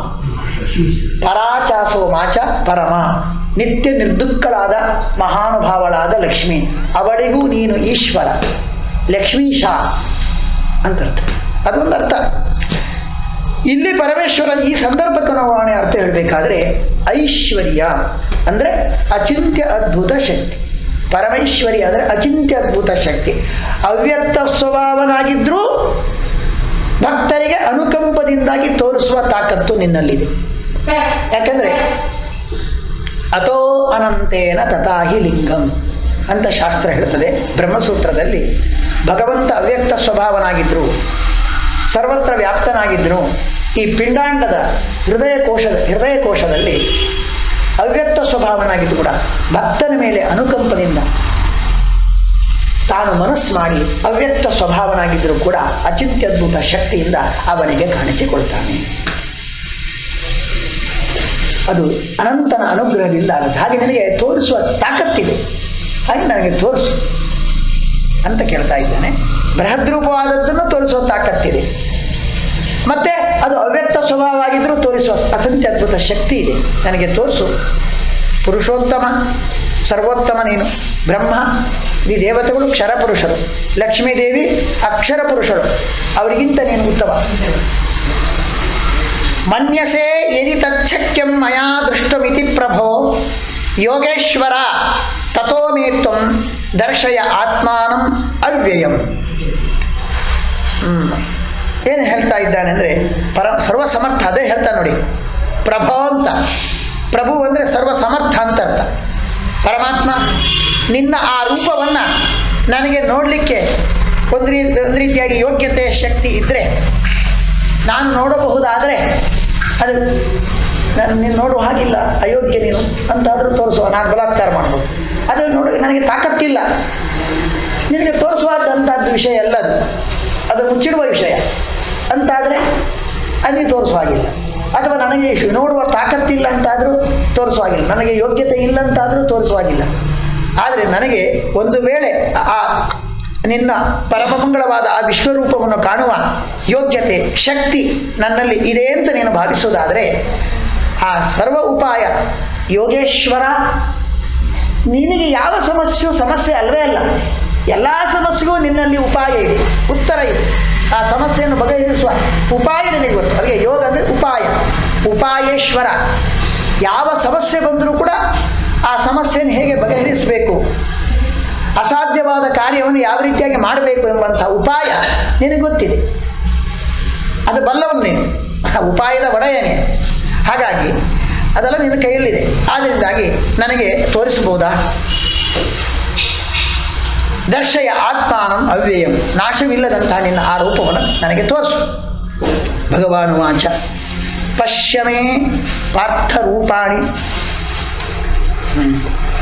ಪರಾಚಾಸೋ ಮಾಚ ಪರಮ ನಿತ್ಯ ನಿರ್ದುಕ್ಕಳಾದ ಮಹಾನುಭಾವಳಾದ ಲಕ್ಷ್ಮಿ ಅವಳಿಗೂ ನೀನು ಈಶ್ವರ ಲಕ್ಷ್ಮೀಶ ಅಂತ ಅರ್ಥ ಅದೊಂದು ಅರ್ಥ ಇಲ್ಲಿ ಪರಮೇಶ್ವರ ಈ ಸಂದರ್ಭಕ್ಕೆ ನಾವು ಅವನ ಅರ್ಥ ಹೇಳಬೇಕಾದ್ರೆ ಐಶ್ವರ್ಯ ಅಂದರೆ ಅಚಿಂತ್ಯ ಅದ್ಭುತ ಶಕ್ತಿ ಪರಮೈಶ್ವರ್ಯ ಅಂದರೆ ಅಚಿಂತ್ಯ ಅದ್ಭುತ ಶಕ್ತಿ ಅವ್ಯಕ್ತ ಸ್ವಭಾವನಾಗಿದ್ರೂ ಭಕ್ತರಿಗೆ ಅನುಕಂಪದಿಂದಾಗಿ ತೋರಿಸುವ ತಾಕತ್ತು ನಿನ್ನಲ್ಲಿದೆ ಯಾಕಂದ್ರೆ ಅಥೋ ಅನಂತೇನ ತಥಾಹಿ ಲಿಂಗಂ ಅಂತ ಶಾಸ್ತ್ರ ಹೇಳ್ತದೆ ಬ್ರಹ್ಮಸೂತ್ರದಲ್ಲಿ ಭಗವಂತ ಅವ್ಯಕ್ತ ಸ್ವಭಾವನಾಗಿದ್ರು ಸರ್ವತ್ರ ವ್ಯಾಪ್ತನಾಗಿದ್ರು ಈ ಪಿಂಡಾಂಡದ ಹೃದಯ ಕೋಶದ ಹೃದಯ ಕೋಶದಲ್ಲಿ ಅವ್ಯಕ್ತ ಸ್ವಭಾವನಾಗಿದ್ದು ಕೂಡ ಭಕ್ತನ ಮೇಲೆ ಅನುಕಂಪದಿಂದ ತಾನು ಮನಸ್ಸು ಮಾಡಿ ಅವ್ಯಕ್ತ ಸ್ವಭಾವನಾಗಿದ್ದರೂ ಕೂಡ ಅಚಿಂತ್ಯದ್ಭುತ ಶಕ್ತಿಯಿಂದ ಅವನಿಗೆ ಕಾಣಿಸಿಕೊಳ್ತಾನೆ ಅದು ಅನಂತನ ಅನುಗ್ರಹದಿಂದ ಆಗುತ್ತೆ ಹಾಗೆ ನನಗೆ ತೋರಿಸುವ ತಾಕತ್ತಿದೆ ಹಾಗೆ ನನಗೆ ತೋರಿಸು ಅಂತ ಕೇಳ್ತಾ ಇದ್ದಾನೆ ಬೃಹದ್ರೂಪವಾದದ್ದನ್ನು ತೋರಿಸುವ ತಾಕತ್ತಿದೆ ಮತ್ತೆ ಅದು ಅವ್ಯಕ್ತ ಸ್ವಭಾವವಾಗಿದ್ದರೂ ತೋರಿಸುವ ಅಸಂಖ್ಯ ಅದ್ಭುತ ಶಕ್ತಿ ಇದೆ ನನಗೆ ತೋರಿಸು ಪುರುಷೋತ್ತಮ ಸರ್ವೋತ್ತಮ ನೀನು ಬ್ರಹ್ಮ ಈ ದೇವತೆಗಳು ಕ್ಷರ ಪುರುಷರು ಲಕ್ಷ್ಮೀದೇವಿ ಅಕ್ಷರ ಪುರುಷರು ಅವರಿಗಿಂತ ನೀನು ಉತ್ತಮ ಮನ್ಯಸೆ ಯದಿ ತಚ್ಛಕ್ಯಂ ಮಯಾ ದೃಷ್ಟಮಿತಿ ಪ್ರಭೋ ಯೋಗೇಶ್ವರ ತಥೋ ಮೇ ತ್ವಂ ದರ್ಶಯ ಆತ್ಮಾನಂ ಅವ್ಯಯಂ ಹ್ಮ್. ಏನು ಹೇಳ್ತಾ ಇದ್ದಾನೆ ಅಂದರೆ ಪರ ಸರ್ವಸಮರ್ಥ ಅದೇ ಹೇಳ್ತಾ ನೋಡಿ ಪ್ರಭೋ ಅಂತ ಪ್ರಭು ಅಂದರೆ ಸರ್ವಸಮರ್ಥ ಅಂತ ಅರ್ಥ ಪರಮಾತ್ಮ ನಿನ್ನ ಆ ರೂಪವನ್ನು ನನಗೆ ನೋಡಲಿಕ್ಕೆ ಒಂದು ರೀ ಒಂದು ರೀತಿಯಾಗಿ ಯೋಗ್ಯತೆ ಶಕ್ತಿ ಇದ್ದರೆ ನಾನು ನೋಡಬಹುದಾದರೆ ಅದು ನಾನು ನೀನು ನೋಡುವ ಹಾಗಿಲ್ಲ ಅಯೋಗ್ಯ ನೀನು ಅಂತಾದರೂ ತೋರಿಸುವ ನಾನು ಬಲಾತ್ಕಾರ ಮಾಡ್ಬೋದು ಅದು ನೋಡಿ ನನಗೆ ತಾಕತ್ತಿಲ್ಲ ನಿನಗೆ ತೋರಿಸುವಾದಂಥದ್ದು ವಿಷಯ ಅಲ್ಲ ಅದು ಅದು ಮುಚ್ಚಿಡುವ ವಿಷಯ ಅಂತಾದರೆ ಅಲ್ಲಿ ತೋರಿಸುವ ಹಾಗಿಲ್ಲ ಅಥವಾ ನನಗೆ ಶು- ನೋಡುವ ತಾಕತ್ತಿಲ್ಲ ಅಂತಾದರೂ ತೋರಿಸುವ ಹಾಗಿಲ್ಲ ನನಗೆ ಯೋಗ್ಯತೆ ಇಲ್ಲ ಅಂತಾದರೂ ತೋರಿಸುವ ಹಾಗಿಲ್ಲ ಆದರೆ ನನಗೆ ಒಂದು ವೇಳೆ ಆ ನಿನ್ನ ಪರಮಮಂಗಳವಾದ ಆ ವಿಶ್ವರೂಪವನ್ನು ಕಾಣುವ ಯೋಗ್ಯತೆ ಶಕ್ತಿ ನನ್ನಲ್ಲಿ ಇದೆ ಅಂತ ನೀನು ಭಾವಿಸುವುದಾದರೆ ಆ ಸರ್ವ ಉಪಾಯ ಯೋಗೇಶ್ವರ ನಿನಗೆ ಯಾವ ಸಮಸ್ಯೆಯೂ ಸಮಸ್ಯೆ ಅಲ್ವೇ ಅಲ್ಲ ಎಲ್ಲ ಸಮಸ್ಯೆಗೂ ನಿನ್ನಲ್ಲಿ ಉಪಾಯ ಇದೆ ಉತ್ತರ ಇದೆ ಆ ಸಮಸ್ಯೆಯನ್ನು ಬಗೆಹರಿಸುವ ಉಪಾಯ ನಿನಗೆ ಗೊತ್ತು ಅದಕ್ಕೆ ಯೋಗ ಅಂದರೆ ಉಪಾಯ ಉಪಾಯೇಶ್ವರ ಯಾವ ಸಮಸ್ಯೆ ಬಂದರೂ ಕೂಡ ಆ ಸಮಸ್ಯೆಯನ್ನು ಹೇಗೆ ಬಗೆಹರಿಸಬೇಕು ಅಸಾಧ್ಯವಾದ ಕಾರ್ಯವನ್ನು ಯಾವ ರೀತಿಯಾಗಿ ಮಾಡಬೇಕು ಎಂಬಂಥ ಉಪಾಯ ನಿನಗೆ ಗೊತ್ತಿದೆ ಅದು ಬಲ್ಲವನು ನೀನು ಆ ಉಪಾಯದ ಒಡೆಯನೇ ಹಾಗಾಗಿ ಅದೆಲ್ಲ ನಿನ್ನ ಕೈಯಲ್ಲಿದೆ ಆದ್ದರಿಂದಾಗಿ ನನಗೆ ತೋರಿಸಬಹುದಾ ದರ್ಶಯ ಆತ್ಮಾನಂ ಅವ್ಯಯಂ ನಾಶವಿಲ್ಲದಂತಹ ನಿನ್ನ ಆ ರೂಪವನ್ನು ನನಗೆ ತೋರಿಸು ಭಗವಾನ್ ವಾಚ ಪಶ್ಯಮೇ ಪಾರ್ಥರೂಪಾಣಿ ಹ್ಮ್.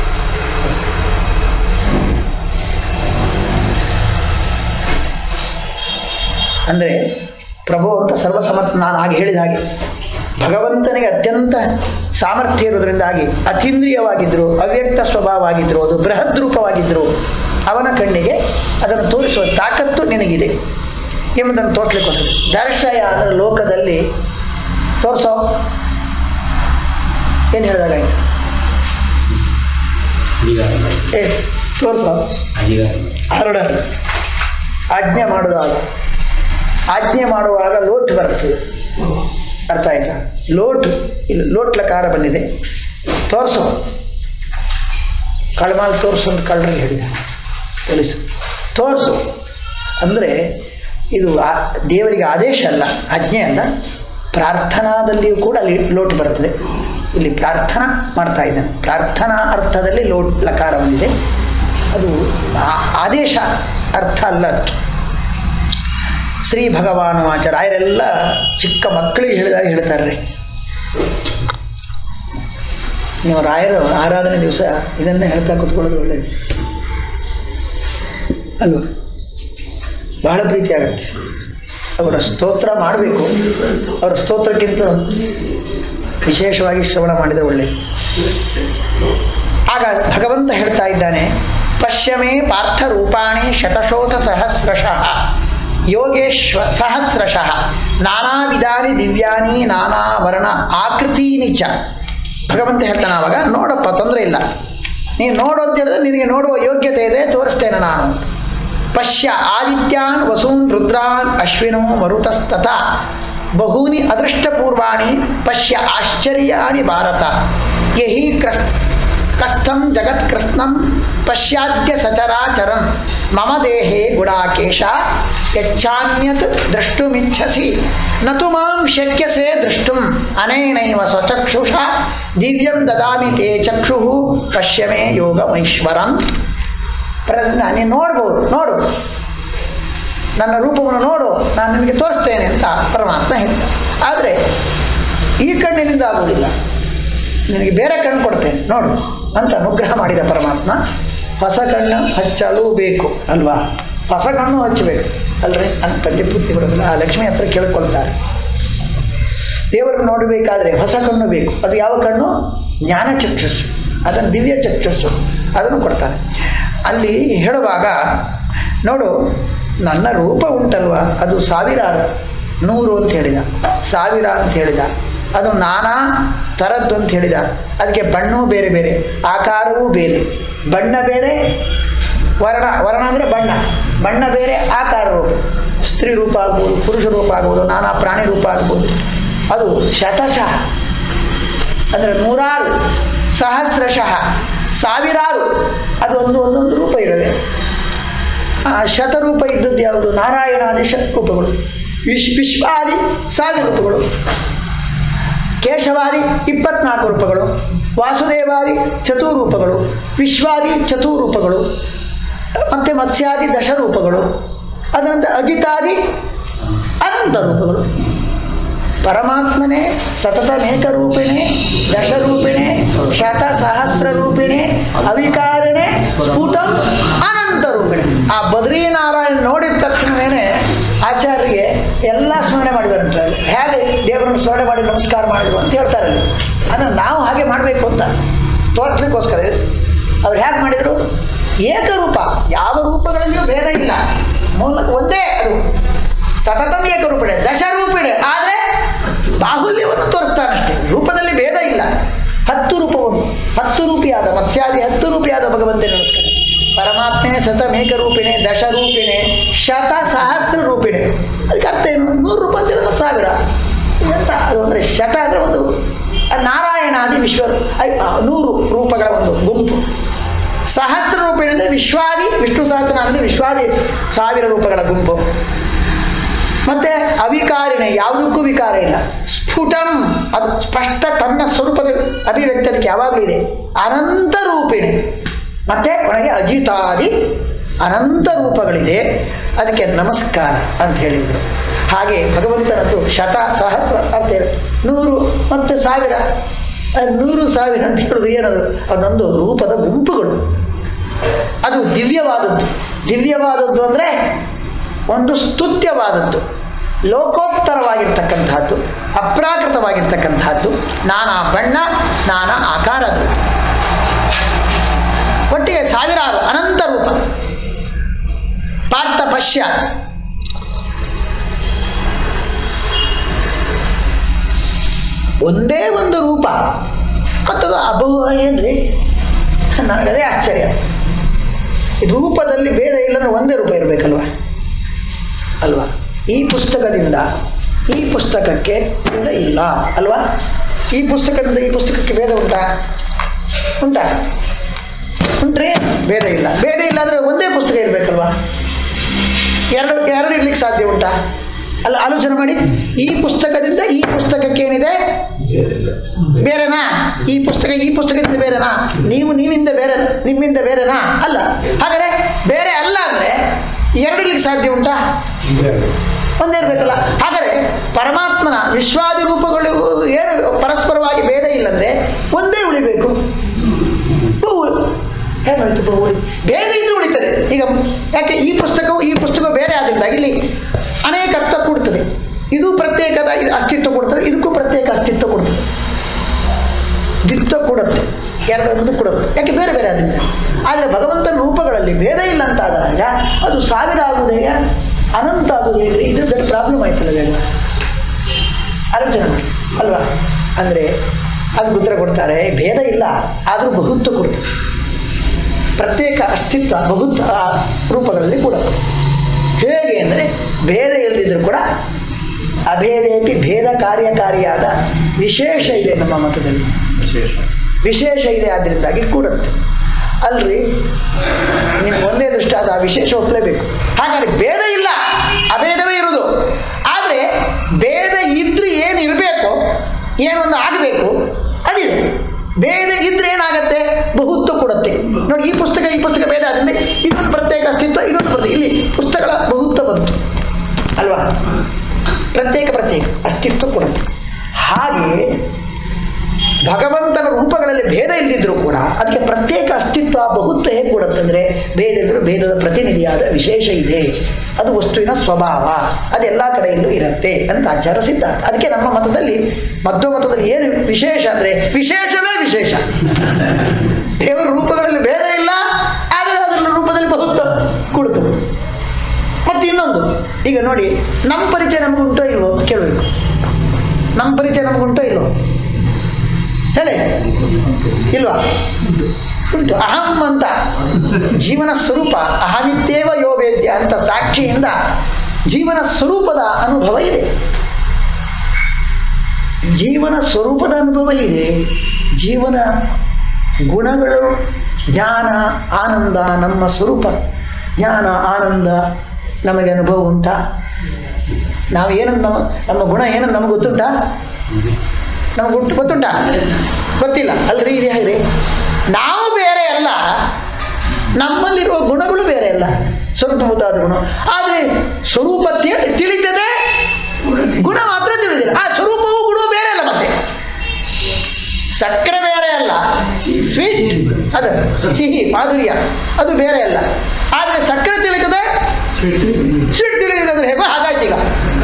ಅಂದರೆ ಪ್ರಭು ಅಂತ ಸರ್ವಸಮರ್ಥ ನಾನು ಹಾಗೆ ಹೇಳಿದ ಹಾಗೆ ಭಗವಂತನಿಗೆ ಅತ್ಯಂತ ಸಾಮರ್ಥ್ಯ ಇರೋದ್ರಿಂದಾಗಿ ಅತೀಂದ್ರಿಯವಾಗಿದ್ದರು ಅವ್ಯಕ್ತ ಸ್ವಭಾವವಾಗಿದ್ದರು ಅದು ಬೃಹದ್ ರೂಪವಾಗಿದ್ದರು ಅವನ ಕಣ್ಣಿಗೆ ಅದನ್ನು ತೋರಿಸುವ ತಾಕತ್ತು ನಿನಗಿದೆ ಎಂಬುದನ್ನು ತೋರಿಸ್ಲಿಕ್ಕೋಸ್ಕರ ದರ್ಶಯ ಅಂದರೆ ಲೋಕದಲ್ಲಿ ತೋರಿಸೋ ಏನು ಹೇಳಿದಾಗಾಯ್ತು ಅಧಿಕಾರ ಏ ತೋರಿಸೋ ಅಧಿಕಾರ ಆರ್ಡರ್ ಆಜ್ಞೆ ಮಾಡುವಾಗ ಆಜ್ಞೆ ಮಾಡುವಾಗ ಲೋಟ್ ಬರ್ತದೆ ಅರ್ಥ ಆಯ್ತಾ ಲೋಟ್ ಇಲ್ಲಿ ಲೋಟ್ ಲಕಾರ ಬಂದಿದೆ ತೋರಿಸು ಕಳ್ಮಾಲ್ ತೋರಿಸು ಅಂತ ಕಳ್ಳರಿಗೆ ಹೇಳಿದ ಪೊಲೀಸ್ ತೋರಿಸು ಅಂದರೆ ಇದು ಆ- ದೇವರಿಗೆ ಆದೇಶ ಅಲ್ಲ ಆಜ್ಞೆ ಅಲ್ಲ ಪ್ರಾರ್ಥನಾದಲ್ಲಿಯೂ ಕೂಡ ಅಲ್ಲಿ ಲೋಟ್ ಬರ್ತದೆ ಇಲ್ಲಿ ಪ್ರಾರ್ಥನಾ ಮಾಡ್ತಾ ಇದ್ದಾನೆ ಪ್ರಾರ್ಥನಾ ಅರ್ಥದಲ್ಲಿ ಲೋಟ್ ಲಕಾರ ಬಂದಿದೆ ಅದು ಆ- ಆದೇಶ ಅರ್ಥ ಅಲ್ಲ ಅದಕ್ಕೆ ಶ್ರೀ ಭಗವಾನು ಆಚಾರ್ಯರೆಲ್ಲ ಚಿಕ್ಕ ಮಕ್ಕಳಿಗೆ ಹೇಳಿದಾಗ ಹೇಳ್ತಾರೆ ನೀವು ರಾಯರು ಆರಾಧನೆ ದಿವಸ ಇದನ್ನೇ ಹೇಳ್ತಾ ಕೂತ್ಕೊಳ್ಳೋದು ಒಳ್ಳೆಯದು ಅಲ್ವಾ ಬಹಳ ಪ್ರೀತಿ ಆಗುತ್ತೆ ಅವರ ಸ್ತೋತ್ರ ಮಾಡಬೇಕು ಅವರ ಸ್ತೋತ್ರಕ್ಕಿಂತ ವಿಶೇಷವಾಗಿ ಶ್ರವಣ ಮಾಡಿದರೆ ಒಳ್ಳೆಯದು ಆಗ ಭಗವಂತ ಹೇಳ್ತಾ ಇದ್ದಾನೆ ಪಶ್ಯಮೇ ಪಾರ್ಥ ರೂಪಾಣಿ ಶತಶೋಥ ಸಹಸ್ರಶಃ ಯೋಗೇಶ್ವ ಸಹಸ್ರಶಃ ನಾನಾ ವಿಧಾನಿ ದಿವ್ಯಾನಿ ನಾನಾ ವರ್ಣ ಆಕೃತೀನಿ ಚ ಭಗವಂತ ಹೇಳ್ತಾನೆ ಆವಾಗ ನೋಡಪ್ಪ ತೊಂದರೆ ಇಲ್ಲ ನೀನು ನೋಡು ಅಂತ ಹೇಳಿದ್ರೆ ನಿನಗೆ ನೋಡುವ ಯೋಗ್ಯತೆ ಇದೆ ತೋರಿಸ್ತೇನೆ ನಾನು ಪಶ್ಯ ಆದಿತ್ಯಾನ್ ವಸೂನ್ ರುದ್ರಾನ್ ಅಶ್ವಿನೋ ಮರುತಸ್ತಥ ಬಹೂನಿ ಅದೃಷ್ಟಪೂರ್ವಾಣಿ ಪಶ್ಯ ಆಶ್ಚರ್ಯಾಣಿ ಭಾರತ ಯಹಿ ಕ್ರಸ್ ಕಸ್ಥಂ ಜಗತ್ಕೃಷ್ಣಂ ಪಶ್ಯಾದ್ಯ ಸಚರಾಚರಂ ಮಮ ದೇಹೇ ಗುಡಾಕೇಶ ಯಚ್ಚಾನ್ಯತ್ ದ್ರಷ್ಟುಮಿಚ್ಛಸಿ ನತು ಮಾಂ ಶಕ್ಯಸೆ ದ್ರಷ್ಟುಂ ಅನೇನೈವ ಸ್ವಚಕ್ಷುಷ ದಿವ್ಯಂ ದದಾಮಿ ತೇ ಚಕ್ಷು ಪಶ್ಯಮೇ ಯೋಗಮೈಶ್ವರಂ ಪ್ರಜ್ಞ ನೀನು ನೋಡ್ಬೋದು ನೋಡು ನನ್ನ ರೂಪವನ್ನು ನೋಡು ನಾನು ನಿನಗೆ ತೋರಿಸ್ತೇನೆ ಅಂತ ಪರಮಾತ್ಮ ಹೇಳ್ತಾನೆ ಆದರೆ ಈ ಕಣ್ಣಿನಿಂದ ಆಗುವುದಿಲ್ಲ ನಿನಗೆ ಬೇರೆ ಕಣ್ಣು ಕೊಡ್ತೇನೆ ನೋಡು ಅಂತ ಅನುಗ್ರಹ ಮಾಡಿದ ಪರಮಾತ್ಮ ಹೊಸ ಕಣ್ಣು ಹಚ್ಚಲು ಬೇಕು ಅಲ್ವಾ ಹೊಸ ಕಣ್ಣು ಹಚ್ಚಬೇಕು ಅಲ್ರಿ ಅಂತ ಪದ್ಯಪೂರ್ತಿ ಬರೋದಿಲ್ಲ ಆ ಲಕ್ಷ್ಮಿ ಹತ್ರ ಕೇಳ್ಕೊಳ್ತಾರೆ ದೇವರನ್ನು ನೋಡಬೇಕಾದ್ರೆ ಹೊಸ ಕಣ್ಣು ಬೇಕು ಅದು ಯಾವ ಕಣ್ಣು ಜ್ಞಾನ ಚಕ್ಷುಸ್ಸು ಅದನ್ನು ದಿವ್ಯ ಚಕ್ಷುಸ್ಸು ಅದನ್ನು ಕೊಡ್ತಾರೆ ಅಲ್ಲಿ ಹೇಳುವಾಗ ನೋಡು ನನ್ನ ರೂಪ ಉಂಟಲ್ವಾ ಅದು ಸಾವಿರಾರು ನೂರು ಅಂತ ಹೇಳಿದ ಸಾವಿರ ಅಂತ ಹೇಳಿದ ಅದು ನಾನಾ ಥರದ್ದು ಅಂತ ಹೇಳಿದ ಅದಕ್ಕೆ ಬಣ್ಣವೂ ಬೇರೆ ಬೇರೆ ಆಕಾರವೂ ಬೇರೆ ಬಣ್ಣ ಬೇರೆ ವರ್ಣ ವರ್ಣ ಅಂದರೆ ಬಣ್ಣ ಬಣ್ಣ ಬೇರೆ ಆಕಾರ ರೂಪ ಸ್ತ್ರೀ ರೂಪ ಆಗ್ಬೋದು ಪುರುಷ ರೂಪ ಆಗ್ಬೋದು ನಾನಾ ಪ್ರಾಣಿ ರೂಪ ಆಗ್ಬೋದು ಅದು ಶತಶಃ ಅಂದರೆ ನೂರಾರು ಸಹಸ್ರಶಃ ಸಾವಿರಾರು ಅದು ಒಂದು ಒಂದೊಂದು ರೂಪ ಇರದೆ ಆ ಶತರೂಪ ಇದ್ದದ್ದು ಯಾವುದು ನಾರಾಯಣಾದಿ ಶತರೂಪಗಳು ವಿಶ್ ವಿಶ್ವಾದಿ ಸಾವಿರ ರೂಪಗಳು ಕೇಶವಾದಿ ಇಪ್ಪತ್ನಾಲ್ಕು ರೂಪಗಳು ವಾಸುದೇವಾದಿ ಚತುರೂಪಗಳು ವಿಶ್ವಾದಿ ಚತುರೂಪಗಳು ಮತ್ತು ಮತ್ಸ್ಯಾದಿ ದಶರೂಪಗಳು ಅದನಂತರ ಅಜಿತಾದಿ ಅನಂತ ರೂಪಗಳು ಪರಮಾತ್ಮನೇ ಸತತಮೇಕ ರೂಪಿಣೆ ದಶರೂಪಿಣೆ ಶತ ಸಹಸ್ರ ರೂಪಿಣೆ ಅವಿಕಾರಿಣೆ ಸ್ಫುಟಂ ಅನಂತ ರೂಪಿಣೆ ಆ ಬದ್ರೀನಾರಾಯಣ ನೋಡಿದ ತಕ್ಷಣವೇ ಆಚಾರ್ಯರಿಗೆ ಎಲ್ಲ ಸ್ಮರಣೆ ಮಾಡಿದಾರಂತೆ ಅಲ್ಲಿ. ಹೇಗೆ ದೇವರನ್ನು ಸ್ಮರಣೆ ಮಾಡಿ ನಮಸ್ಕಾರ ಮಾಡಿದ್ರು ಅಂತ ಹೇಳ್ತಾರೆ ಅಲ್ಲಿ ಅಂದರೆ ನಾವು ಹಾಗೆ ಮಾಡಬೇಕು ಅಂತ ತೋರಿಸ್ಲಿಕ್ಕೋಸ್ಕರ ಅವ್ರು ಹೇಗೆ ಮಾಡಿದರು ಏಕರೂಪ ಯಾವ ರೂಪಗಳಲ್ಲಿಯೂ ಭೇದ ಇಲ್ಲ ಮೂಲಕ ಒಂದೇ ಅದು ಸತತಂ ಏಕರೂಪಿಣೆ ದಶರೂಪಿಣೆ ಆದರೆ ಬಾಹುಲ್ಯವನ್ನು ತೋರಿಸ್ತಾನಷ್ಟೇ ರೂಪದಲ್ಲಿ ಭೇದ ಇಲ್ಲ ಹತ್ತು ರೂಪವನ್ನು ಹತ್ತು ರೂಪಿಯಾದ ಮತ್ಸ್ಯಾದಿ ಹತ್ತು ರೂಪಿಯಾದ ಭಗವಂತನ ನಮಸ್ಕಾರ ಪರಮಾತ್ಮನೆ ಸತಮೇಕ ರೂಪಿಣೆ ದಶರೂಪಿಣೆ ಶತ ಸಹಸ್ರ ರೂಪಿಣೆ ಅದಕ್ಕೆ ಅರ್ಥ ಏನು ನೂರು ರೂಪಾಯಿ ಅಂತ ಹೇಳಿದ್ರೆ ಸಾವಿರ ಎಂತ ಅದು ಅಂದರೆ ಶತ ಅಂದರೆ ಒಂದು ನಾರಾಯಣಾದಿ ವಿಶ್ವ ಐ- ಆ, ನೂರು ರೂಪಗಳ ಒಂದು ಗುಂಪು ಸಹಸ್ರ ರೂಪಿಣೆ ಅಂದರೆ ವಿಶ್ವಾದಿ ವಿಷ್ಣು ಸಹಸ್ರ ಅಂದರೆ ವಿಶ್ವಾದಿ ಸಾವಿರ ರೂಪಗಳ ಗುಂಪು ಮತ್ತೆ ಅವಿಕಾರಿಣೆ ಯಾವುದಕ್ಕೂ ವಿಕಾರ ಇಲ್ಲ ಸ್ಫುಟಂ ಅದು ಸ್ಪಷ್ಟ ತನ್ನ ಸ್ವರೂಪದ ಅಭಿವ್ಯಕ್ತಿ ಅದಕ್ಕೆ ಯಾವಾಗಲೂ ಇದೆ ಅನಂತ ರೂಪಿಣೆ ಮತ್ತೆ ಒಳಗೆ ಅಜಿತಾದಿ ಅನಂತ ರೂಪಗಳಿದೆ ಅದಕ್ಕೆ ನಮಸ್ಕಾರ ಅಂತ ಹೇಳಿದರು ಹಾಗೆ ಭಗವಂತನದ್ದು ಶತ ಸಹಸ್ರ ಅಂತ ಹೇಳಿ ನೂರು ಮತ್ತು ಸಾವಿರ ಆ ನೂರು ಸಾವಿರ ಅಂತ ಹೇಳೋದು ಏನದು ಅದೊಂದು ರೂಪದ ಗುಂಪುಗಳು ಅದು ದಿವ್ಯವಾದದ್ದು ದಿವ್ಯವಾದದ್ದು ಅಂದರೆ ಒಂದು ಸ್ತುತ್ಯವಾದದ್ದು ಲೋಕೋತ್ತರವಾಗಿರ್ತಕ್ಕಂಥದ್ದು ಅಪ್ರಾಕೃತವಾಗಿರ್ತಕ್ಕಂಥದ್ದು ನಾನಾ ಬಣ್ಣ ನಾನಾ ಆಕಾರದ್ದು ಒಟ್ಟಿಗೆ ಸಾವಿರಾರು ಅನಂತ ರೂಪ ಪಾರ್ಥ ಪಶ್ಯ ಒಂದೇ ಒಂದು ರೂಪ ಮತ್ತದು ಅಭವ ಏನ್ರಿ ನನಗೆ ಅದೇ ಆಶ್ಚರ್ಯ ಈ ರೂಪದಲ್ಲಿ ಭೇದ ಇಲ್ಲಂದ್ರೆ ಒಂದೇ ರೂಪ ಇರಬೇಕಲ್ವ ಅಲ್ವಾ ಈ ಪುಸ್ತಕದಿಂದ ಈ ಪುಸ್ತಕಕ್ಕೆ ಭೇದ ಇಲ್ಲ ಅಲ್ವಾ ಈ ಪುಸ್ತಕದಿಂದ ಈ ಪುಸ್ತಕಕ್ಕೆ ಭೇದ ಉಂಟಾ ಉಂಟಾ ಉಂಟ್ರೆ ಭೇದ ಇಲ್ಲ ಭೇದ ಇಲ್ಲ ಅಂದರೆ ಒಂದೇ ಪುಸ್ತಕ ಇರಬೇಕಲ್ವಾ ಎರಡು ಎರಡು ಇರ್ಲಿಕ್ಕೆ ಸಾಧ್ಯ ಉಂಟಾ ಅಲ್ಲ ಆಲೋಚನೆ ಮಾಡಿ ಈ ಪುಸ್ತಕದಿಂದ ಈ ಪುಸ್ತಕಕ್ಕೆ ಏನಿದೆ ಬೇರೆನಾ ಈ ಪುಸ್ತಕ ಈ ಪುಸ್ತಕದಿಂದ ಬೇರೆನಾ ನೀವು ನೀವಿಂದ ಬೇರೆ ನಿಮ್ಮಿಂದ ಬೇರೆನಾ ಅಲ್ಲ ಹಾಗಾದ್ರೆ ಬೇರೆ ಅಲ್ಲ ಅಂದರೆ ಎರಡಿರ್ಲಿಕ್ಕೆ ಸಾಧ್ಯ ಉಂಟಾ ಒಂದೇ ಇರಬೇಕಲ್ಲ ಹಾಗಾದ್ರೆ ಪರಮಾತ್ಮನ ವಿಶ್ವಾದಿ ರೂಪಗಳು ಏನು ಪರಸ್ಪರವಾಗಿ ಭೇದ ಇಲ್ಲಂದ್ರೆ ಒಂದೇ ಉಳಿಬೇಕು ಹೇಗಾಯ್ತು ಬಹು ಉಳಿ ಭೇದ ಇದ್ದು ಉಳಿತದೆ ಈಗ ಯಾಕೆ ಈ ಪುಸ್ತಕವು ಈ ಪುಸ್ತಕ ಬೇರೆ ಆದ್ರಿಂದ ಇಲ್ಲಿ ಅನೇಕ ಅರ್ಥ ಕೊಡ್ತದೆ ಇದು ಪ್ರತ್ಯೇಕದ ಅಸ್ತಿತ್ವ ಕೊಡ್ತದೆ ಇದಕ್ಕೂ ಪ್ರತ್ಯೇಕ ಅಸ್ತಿತ್ವ ಕೊಡ್ತದೆ ದಿತ್ವ ಕೊಡುತ್ತೆ ಎರಡರದ್ದು ಕೊಡುತ್ತೆ ಯಾಕೆ ಬೇರೆ ಬೇರೆ ಆದ್ರಿಂದ ಆದರೆ ಭಗವಂತನ ರೂಪಗಳಲ್ಲಿ ಭೇದ ಇಲ್ಲ ಅಂತ ಆದಾಗ ಅದು ಸಾವಿರ ಆಗುವುದು ಹೇಗೆ ಅನಂತ ಆಗುವುದು ಹೇಗೆ ಇದು ದೊಡ್ಡ ಪ್ರಾಬ್ಲಮ್ ಆಯ್ತಲ್ಲ ಬೇಗ ಆಲೋಚನೆ ಮಾಡಿ ಅಲ್ವಾ ಅಂದರೆ ಅದು ಉತ್ತರ ಕೊಡ್ತಾರೆ ಭೇದ ಇಲ್ಲ ಆದರೂ ಬಹುತ್ವ ಕೊಡ್ತದೆ ಪ್ರತ್ಯೇಕ ಅಸ್ತಿತ್ವ ಬಹುತ್ ಆ ರೂಪಗಳಲ್ಲಿ ಕೂಡ ಹೇಗೆ ಅಂದರೆ ಭೇದ ಇಲ್ಲದಿದ್ದರೂ ಕೂಡ ಅಭೇದೇಪಿ ಭೇದ ಕಾರ್ಯಕಾರಿಯಾದ ವಿಶೇಷ ಇದೆ ನಮ್ಮ ಮತದಲ್ಲಿ ವಿಶೇಷ ವಿಶೇಷ ಇದೆ ಆದ್ದರಿಂದಾಗಿ ಕೂಡುತ್ತೆ ಅಲ್ರಿ ನಿಮ್ಗೆ ಒಂದೇ ದೃಷ್ಟ ಅದು ಆ ವಿಶೇಷ ಒಪ್ಪಲೇಬೇಕು ಹಾಗಾದ್ರೆ ಭೇದ ಇಲ್ಲ ಅಭೇದವೇ ಇರುವುದು ಆದರೆ ಭೇದ ಇದ್ರೆ ಏನು ಇರಬೇಕು ಏನೊಂದು ಆಗಬೇಕು ಅದಿದೆ ಭೇದ ಇದ್ರೆ ಏನಾಗತ್ತೆ ಬಹುತ್ವ ಕೊಡುತ್ತೆ ನೋಡಿ ಈ ಪುಸ್ತಕ ಈ ಪುಸ್ತಕ ಭೇದ ಆದ್ರಿಂದ ಇದೊಂದು ಪ್ರತ್ಯೇಕ ಅಸ್ತಿತ್ವ ಇದೊಂದು ಪ್ರತ್ಯೇಕ ಇಲ್ಲಿ ಪುಸ್ತಕಗಳ ಬಹುತ್ವ ಬಂತು ಅಲ್ವಾ ಪ್ರತ್ಯೇಕ ಪ್ರತ್ಯೇಕ ಅಸ್ತಿತ್ವ ಕೊಡುತ್ತೆ ಹಾಗೆ ಭಗವಂತನ ರೂಪಗಳಲ್ಲಿ ಭೇದ ಇಲ್ಲದಿದ್ರೂ ಕೂಡ ಅದಕ್ಕೆ ಪ್ರತ್ಯೇಕ ಅಸ್ತಿತ್ವ ಬಹುತ್ವ ಹೇಗೆ ಕೊಡುತ್ತೆ ಅಂದರೆ ಭೇದ ಇದ್ರೂ ಭೇದದ ಪ್ರತಿನಿಧಿಯಾದ ವಿಶೇಷ ಇದೆ ಅದು ವಸ್ತುವಿನ ಸ್ವಭಾವ ಅದೆಲ್ಲ ಕಡೆಯಲ್ಲೂ ಇರುತ್ತೆ ಅಂತ ಆಚಾರ ಸಿದ್ಧಾಂತ ಅದಕ್ಕೆ ನಮ್ಮ ಮತದಲ್ಲಿ ಮಧ್ವ ಮತದಲ್ಲಿ ಏನು ವಿಶೇಷ ಅಂದರೆ ವಿಶೇಷವೇ ವಿಶೇಷ ದೇವರ ರೂಪಗಳಲ್ಲಿ ಭೇದ ಇಲ್ಲ ಆದರೆ ಅದರ ರೂಪದಲ್ಲಿ ಬಹುತ್ವ ಕೊಡುತ್ತದೆ ಮತ್ತು ಇನ್ನೊಂದು ಈಗ ನೋಡಿ ನಮ್ಮ ಪರಿಚಯ ನಮಗುಂಟೋ ಇಲ್ವೋ ಕೇಳಬೇಕು ನಮ್ಮ ಪರಿಚಯ ನಮಗುಂಟೋ ಇಲ್ವೋ ಹೇಳಿ ಇಲ್ವಾ ಉಂಟು ಅಹಂ ಅಂತ ಜೀವನ ಸ್ವರೂಪ ಅಹಮಿತ್ಯೇವ ಯೋವೇದ್ಯ ಅಂತ ಸಾಕ್ಷಿಯಿಂದ ಜೀವನ ಸ್ವರೂಪದ ಅನುಭವ ಇದೆ ಜೀವನ ಸ್ವರೂಪದ ಅನುಭವ ಇದೆ ಜೀವನ ಗುಣಗಳು ಜ್ಞಾನ ಆನಂದ ನಮ್ಮ ಸ್ವರೂಪ ಜ್ಞಾನ ಆನಂದ ನಮಗೆ ಅನುಭವ ಉಂಟಾ ನಾವು ಏನಂತ ನಮ್ಮ ನಮ್ಮ ಗುಣ ಏನಂತ ನಮಗೆ ಗೊತ್ತುಂಟಾ ನಮ್ಗೆ ಗೊತ್ತು ಗೊತ್ತುಂಟಾ ಗೊತ್ತಿಲ್ಲ ಅಲ್ರಿ ಇದು ಹೇಗ್ರಿ ನಾವು ಬೇರೆ ಅಲ್ಲ ನಮ್ಮಲ್ಲಿರುವ ಗುಣಗಳು ಬೇರೆ ಅಲ್ಲ ಸ್ವರೂಪಭೂತವಾದ ಗುಣ ಆದರೆ ಸ್ವರೂಪ ತಿ- ತಿಳಿತದೆ ಗುಣ ಮಾತ್ರ ತಿಳಿದಿಲ್ಲ ಆ ಸ್ವರೂಪವು ಗುಣವು ಬೇರೆ ಅಲ್ಲ ಮತ್ತೆ ಸಕ್ಕರೆ ಬೇರೆ ಅಲ್ಲ ಸ್ವೀಟ್ ಅದು ಸಿಹಿ ಮಾಧುರ್ಯ ಅದು ಬೇರೆ ಅಲ್ಲ ಆದರೆ ಸಕ್ಕರೆ ತಿಳಿತದೆ ಸ್ವೀಟ್ ತಿಳಿದಿದ್ರೆ ಹೇಗೋ ಹಾಗಾಯ್ತು ಈಗ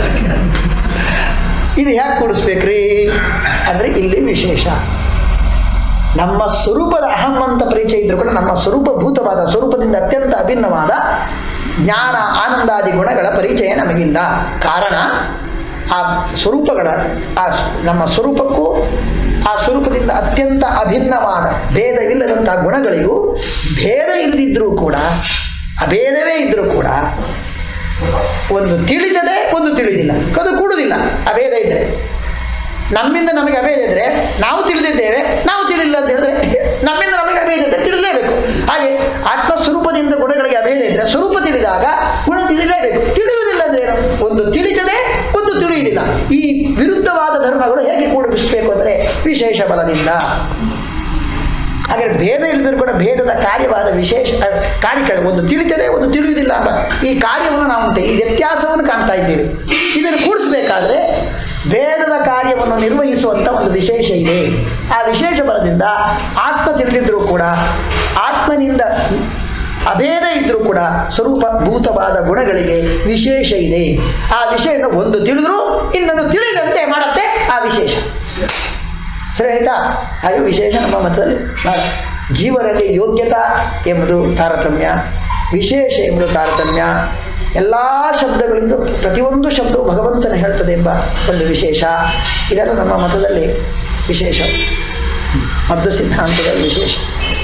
ಇದು ಯಾಕೆ ಕೂಡಿಸ್ಬೇಕ್ರಿ ಅಂದರೆ ಇಲ್ಲಿ ವಿಶೇಷ ನಮ್ಮ ಸ್ವರೂಪದ ಅಹಂ ಅಂತ ಪರಿಚಯ ಇದ್ರೂ ಕೂಡ ನಮ್ಮ ಸ್ವರೂಪಭೂತವಾದ ಸ್ವರೂಪದಿಂದ ಅತ್ಯಂತ ಅಭಿನ್ನವಾದ ಜ್ಞಾನ ಆನಂದಾದಿ ಗುಣಗಳ ಪರಿಚಯ ನಮಗಿಲ್ಲ ಕಾರಣ ಆ ಸ್ವರೂಪಗಳ ಆ ಸ್- ನಮ್ಮ ಸ್ವರೂಪಕ್ಕೂ ಆ ಸ್ವರೂಪದಿಂದ ಅತ್ಯಂತ ಅಭಿನ್ನವಾದ ಭೇದವಿಲ್ಲದಂತಹ ಗುಣಗಳಿಗೂ ಭೇದ ಇಲ್ಲದಿದ್ರೂ ಕೂಡ ಅಭೇದವೇ ಇದ್ರೂ ಕೂಡ ಒಂದು ತಿಳಿದದೆ ಒಂದು ತಿಳಿದಿಲ್ಲ ಅದು ಕೂಡುವುದಿಲ್ಲ ಅಭೇದ ಇದ್ರೆ ನಮ್ಮಿಂದ ನಮಗೆ ಅಭೇದ ಇದ್ರೆ ನಾವು ತಿಳಿದಿದ್ದೇವೆ ನಾವು ತಿಳಿಲ್ಲ ಅಂತ ಹೇಳಿದ್ರೆ ನಮ್ಮಿಂದ ನಮಗೆ ಅಭೇದ ಇದ್ರೆ ತಿಳಿಲೇಬೇಕು ಹಾಗೆ ಆತ್ಮ ಸ್ವರೂಪದಿಂದ ಗುಣಗಳಿಗೆ ಅಭೇದ ಇದ್ರೆ ಸ್ವರೂಪ ತಿಳಿದಾಗ ಗುಣ ತಿಳಿಲೇಬೇಕು ತಿಳಿಯುವುದಿಲ್ಲ ಅಂದ್ರೆ ಏನು? ಒಂದು ತಿಳಿತದೆ ಒಂದು ತಿಳಿಯುವುದಿಲ್ಲ ಈ ವಿರುದ್ಧವಾದ ಧರ್ಮಗಳು ಹೇಗೆ ಕೂಡಿಸಬೇಕು ಅಂದರೆ ವಿಶೇಷ ಬಲದಿಂದ ಹಾಗಾದ್ರೆ ಭೇದ ಇಲ್ಲದರೂ ಕೂಡ ಭೇದದ ಕಾರ್ಯವಾದ ವಿಶೇಷ ಅ, ಕಾರ್ಯ ಒಂದು ತಿಳಿತದೆ ಒಂದು ತಿಳಿಯುವುದಿಲ್ಲ ಎಂಬ ಈ ಕಾರ್ಯವನ್ನು ನಾವು ಉಂಟು, ಈ ವ್ಯತ್ಯಾಸವನ್ನು ಕಾಣ್ತಾ ಇದ್ದೇವೆ ಇದನ್ನು ಕೂಡಿಸ್ಬೇಕಾದ್ರೆ ಭೇದದ ಕಾರ್ಯವನ್ನು ನಿರ್ವಹಿಸುವಂತ ಒಂದು ವಿಶೇಷ ಇದೆ ಆ ವಿಶೇಷ ಬಲದಿಂದ ಆತ್ಮ ತಿಳಿದಿದ್ರೂ ಕೂಡ ಆತ್ಮನಿಂದ ಅಭೇದ ಇದ್ರೂ ಕೂಡ ಸ್ವರೂಪಭೂತವಾದ ಗುಣಗಳಿಗೆ ವಿಶೇಷ ಇದೆ ಆ ವಿಷಯ ಒಂದು ತಿಳಿದ್ರು ಇನ್ನೊಂದು ತಿಳಿದಂತೆ ಮಾಡುತ್ತೆ ಆ ವಿಶೇಷ ಸರಿ ಆಯ್ತಾ ಹಾಗೆ ವಿಶೇಷ ನಮ್ಮ ಮತದಲ್ಲಿ ಮಾಡ ಜೀವನಲ್ಲಿ ಯೋಗ್ಯತಾ ಎಂಬುದು ತಾರತಮ್ಯ ವಿಶೇಷ ಎಂಬುದು ತಾರತಮ್ಯ ಎಲ್ಲ ಶಬ್ದಗಳಿಂದ ಪ್ರತಿಯೊಂದು ಶಬ್ದವು ಭಗವಂತನ ಹೇಳ್ತದೆ ಎಂಬ ಒಂದು ವಿಶೇಷ ಇದೆಲ್ಲ ನಮ್ಮ ಮತದಲ್ಲಿ ವಿಶೇಷ ಮಧ್ವ ಸಿದ್ಧಾಂತದಲ್ಲಿ ವಿಶೇಷ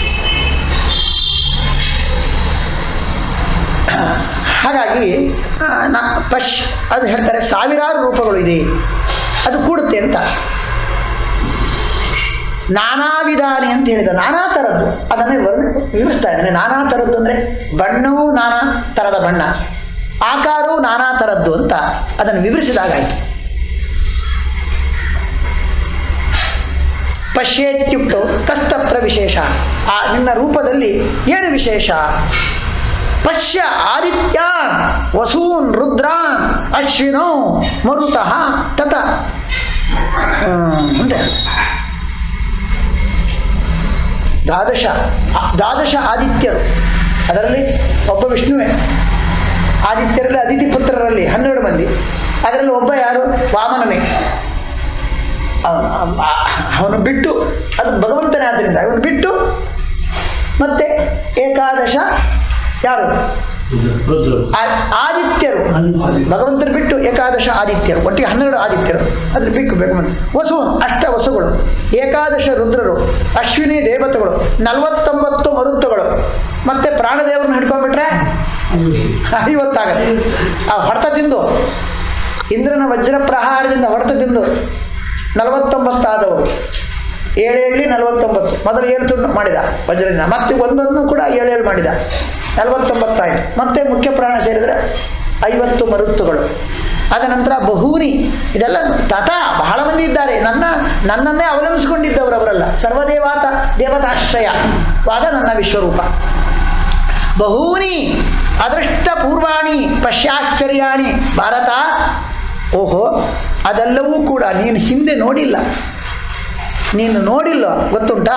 ಹಾಗಾಗಿ ಆ, ನಾ ಪಶ್ ಅದು ಹೇಳ್ತಾರೆ ಸಾವಿರಾರು ರೂಪಗಳು ಇದೆ ಅದು ಕೂಡುತ್ತೆ ಅಂತ ನಾನಾ ವಿಧಾನಿ ಅಂತ ಹೇಳಿದ ನಾನಾ ಥರದ್ದು ಅದನ್ನೇ ವರ್ಣ ವಿವರಿಸ್ತಾ ಇದ್ದಾನೆ ನಾನಾ ಥರದ್ದು ಅಂದರೆ ಬಣ್ಣವೂ ನಾನಾ ಥರದ ಬಣ್ಣ ಆಕಾರವೂ ನಾನಾ ಥರದ್ದು ಅಂತ ಅದನ್ನು ವಿವರಿಸಿದಾಗಾಯಿತು ಪಶ್ಯೇತ್ಯುಕ್ತವು ಕಸ್ತತ್ರ ವಿಶೇಷ ಆ ನಿನ್ನ ರೂಪದಲ್ಲಿ ಏನು ವಿಶೇಷ ಪಶ್ಯ ಆದಿತ್ಯಾನ್ ವಸೂನ್ ರುದ್ರಾನ್ ಅಶ್ವಿನೋ ಮರುತಃ ತತ ಹ್ಮ್, ಮುಂದೆ ದ್ವಾದಶ ಆ- ದ್ವಾದಶ ಆದಿತ್ಯರು ಅದರಲ್ಲಿ ಒಬ್ಬ ವಿಷ್ಣುವೇ ಆದಿತ್ಯರಲ್ಲಿ ಅದಿತಿ ಪುತ್ರರಲ್ಲಿ ಹನ್ನೆರಡು ಮಂದಿ ಅದರಲ್ಲಿ ಒಬ್ಬ ಯಾರು ವಾಮನನೇ ಅವನು ಅವನು ಬಿಟ್ಟು ಅದು ಭಗವಂತನೇ ಆದ್ದರಿಂದ ಅವನು ಬಿಟ್ಟು ಮತ್ತೆ ಏಕಾದಶ ಯಾರು ರುದ್ರ ಆ- ಆದಿತ್ಯರು ಭಗವಂತರು ಬಿಟ್ಟು ಏಕಾದಶ ಆದಿತ್ಯರು ಒಟ್ಟಿಗೆ ಹನ್ನೆರಡು ಆದಿತ್ಯರು ಅದ್ರ ಬಿಟ್ಟು ಭಗವಂತ ವಸು ಅಷ್ಟ ವಸುಗಳು ಏಕಾದಶ ರುದ್ರರು ಅಶ್ವಿನಿ ದೇವತೆಗಳು ನಲವತ್ತೊಂಬತ್ತು ಮರುತ್ತುಗಳು ಮತ್ತೆ ಪ್ರಾಣದೇವರನ್ನ ಹಿಡ್ಕೊಂಡ್ಬಿಟ್ರೆ ಐವತ್ತಾಗತ್ತೆ ಆ ಹೊಡೆತ ತಿಂದು ಇಂದ್ರನ ವಜ್ರ ಪ್ರಹಾರದಿಂದ ಹೊಡೆತ ತಿಂದು ನಲವತ್ತೊಂಬತ್ತಾದವರು ಏಳೇಳಿ ನಲವತ್ತೊಂಬತ್ತು ಮೊದಲು ಏಳು ತುಂಡು ಮಾಡಿದ ವಜ್ರದಿಂದ ಮತ್ತೆ ಒಂದೊಂದು ಕೂಡ ಏಳೇಳು ಮಾಡಿದ ನಲವತ್ತೊಂಬತ್ತಾಯ್ತು ಮತ್ತೆ ಮುಖ್ಯ ಪ್ರಾಣ ಸೇರಿದರೆ ಐವತ್ತು ಮರುತ್ತುಗಳು ಅದ ನಂತರ ಬಹುನಿ ಇದೆಲ್ಲ ತಥಾ ಬಹಳ ಮಂದಿ ಇದ್ದಾರೆ ನನ್ನ ನನ್ನನ್ನೇ ಅವಲಂಬಿಸಿಕೊಂಡಿದ್ದವರು ಅವರಲ್ಲ ಸರ್ವದೇವಾತ ದೇವತಾಶ್ರಯ ವಾದ ನನ್ನ ವಿಶ್ವರೂಪ ಬಹೂನಿ ಅದೃಷ್ಟ ಪೂರ್ವಾಣಿ ಪಶ್ಚಾಶ್ಚರ್ಯಾಣಿ ಭಾರತ ಓಹೋ ಅದೆಲ್ಲವೂ ಕೂಡ ನೀನು ಹಿಂದೆ ನೋಡಿಲ್ಲ ನೀನು ನೋಡಿಲ್ಲ ಗೊತ್ತುಂಟಾ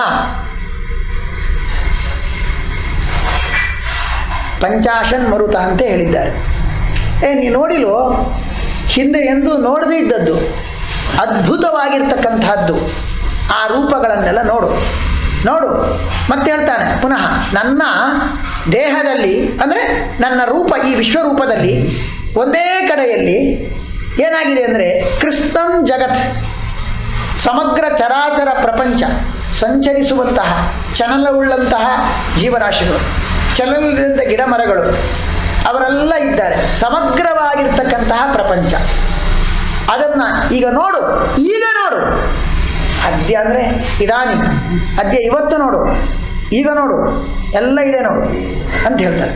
ಪಂಚಾಶನ್ ಮರುತ ಅಂತ ಹೇಳಿದ್ದಾರೆ ಏ ನೀ ನೋಡಿಲ್ವೋ ಹಿಂದೆ ಎಂದು ನೋಡದೇ ಇದ್ದದ್ದು ಅದ್ಭುತವಾಗಿರ್ತಕ್ಕಂಥದ್ದು ಆ ರೂಪಗಳನ್ನೆಲ್ಲ ನೋಡು ನೋಡು ಮತ್ತೆ ಹೇಳ್ತಾನೆ ಪುನಃ ನನ್ನ ದೇಹದಲ್ಲಿ ಅಂದರೆ ನನ್ನ ರೂಪ ಈ ವಿಶ್ವರೂಪದಲ್ಲಿ ಒಂದೇ ಕಡೆಯಲ್ಲಿ ಏನಾಗಿದೆ ಅಂದರೆ ಕ್ರಿಸ್ತಂ ಜಗತ್ ಸಮಗ್ರ ಚರಾಚರ ಪ್ರಪಂಚ ಸಂಚರಿಸುವಂತಹ ಚಲನವುಳ್ಳಂತಹ ಜೀವರಾಶಿಗಳು ಚಲನದಿಂದ ಗಿಡ ಮರಗಳು ಅವರೆಲ್ಲ ಇದ್ದಾರೆ ಸಮಗ್ರವಾಗಿರ್ತಕ್ಕಂತಹ ಪ್ರಪಂಚ ಅದನ್ನ ಈಗ ನೋಡು ಈಗ ನೋಡು ಅದ್ಯ ಅಂದರೆ ಇದಾನಿ ಅದ್ಯ ಇವತ್ತು ನೋಡು ಈಗ ನೋಡು ಎಲ್ಲ ಇದೆ ನೋಡು ಅಂತ ಹೇಳ್ತಾರೆ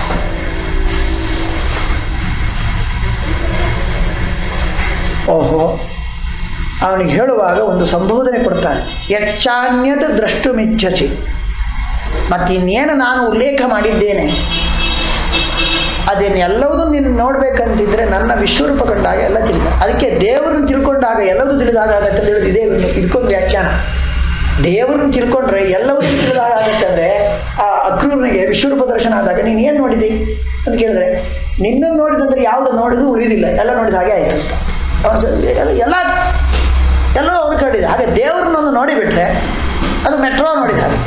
ಓಹೋ ಅವನಿಗೆ ಹೇಳುವಾಗ ಒಂದು ಸಂಬೋಧನೆ ಕೊಡ್ತಾನೆ ಯಚ್ಚಾನ್ಯದ ದ್ರಷ್ಟು ಮಿಚ್ಚಚಿ ಮತ್ತಿನ್ನೇನು ನಾನು ಉಲ್ಲೇಖ ಮಾಡಿದ್ದೇನೆ ಅದೇನು ಎಲ್ಲವನ್ನೂ ನೀನು ನೋಡ್ಬೇಕಂತಿದ್ರೆ ನನ್ನ ವಿಶ್ವರೂಪ ಕಂಡಾಗ ಎಲ್ಲ ತಿಳಿದ ಅದಕ್ಕೆ ದೇವರನ್ನು ತಿಳ್ಕೊಂಡಾಗ ಎಲ್ಲವೂ ತಿಳಿದಾಗ ಆಗತ್ತೆ ಅಂತ ಹೇಳೋದು ಇದೇ ಒಂದು ಇದಕ್ಕೊಂದು ವ್ಯಾಖ್ಯಾನ ದೇವರನ್ನು ತಿಳ್ಕೊಂಡ್ರೆ ಎಲ್ಲವೂ ತಿಳಿದಾಗ ಆಗತ್ತೆ ಅಂದರೆ ಆ ಅಕ್ರೂರನಿಗೆ ವಿಶ್ವರೂಪ ದರ್ಶನ ಆದಾಗ ನೀನು ಏನು ನೋಡಿದಿ ಅಂತ ಕೇಳಿದ್ರೆ ನಿನ್ನನ್ನು ನೋಡಿದಂದ್ರೆ ಯಾವುದು ನೋಡಿದ್ರು ಉಳಿದಿಲ್ಲ ಎಲ್ಲ ನೋಡಿದ ಹಾಗೆ ಆಯ್ತು ಅಂತ ಅವನು ಎಲ್ಲ ಎಲ್ಲ ಎಲ್ಲೋ ಅವನು ಕಂಡಿದೆ ಹಾಗೆ ದೇವರನ್ನೊಂದು ನೋಡಿಬಿಟ್ರೆ ಅದು ಮೆಟ್ರೋ ನೋಡಿದ ಹಾಗೆ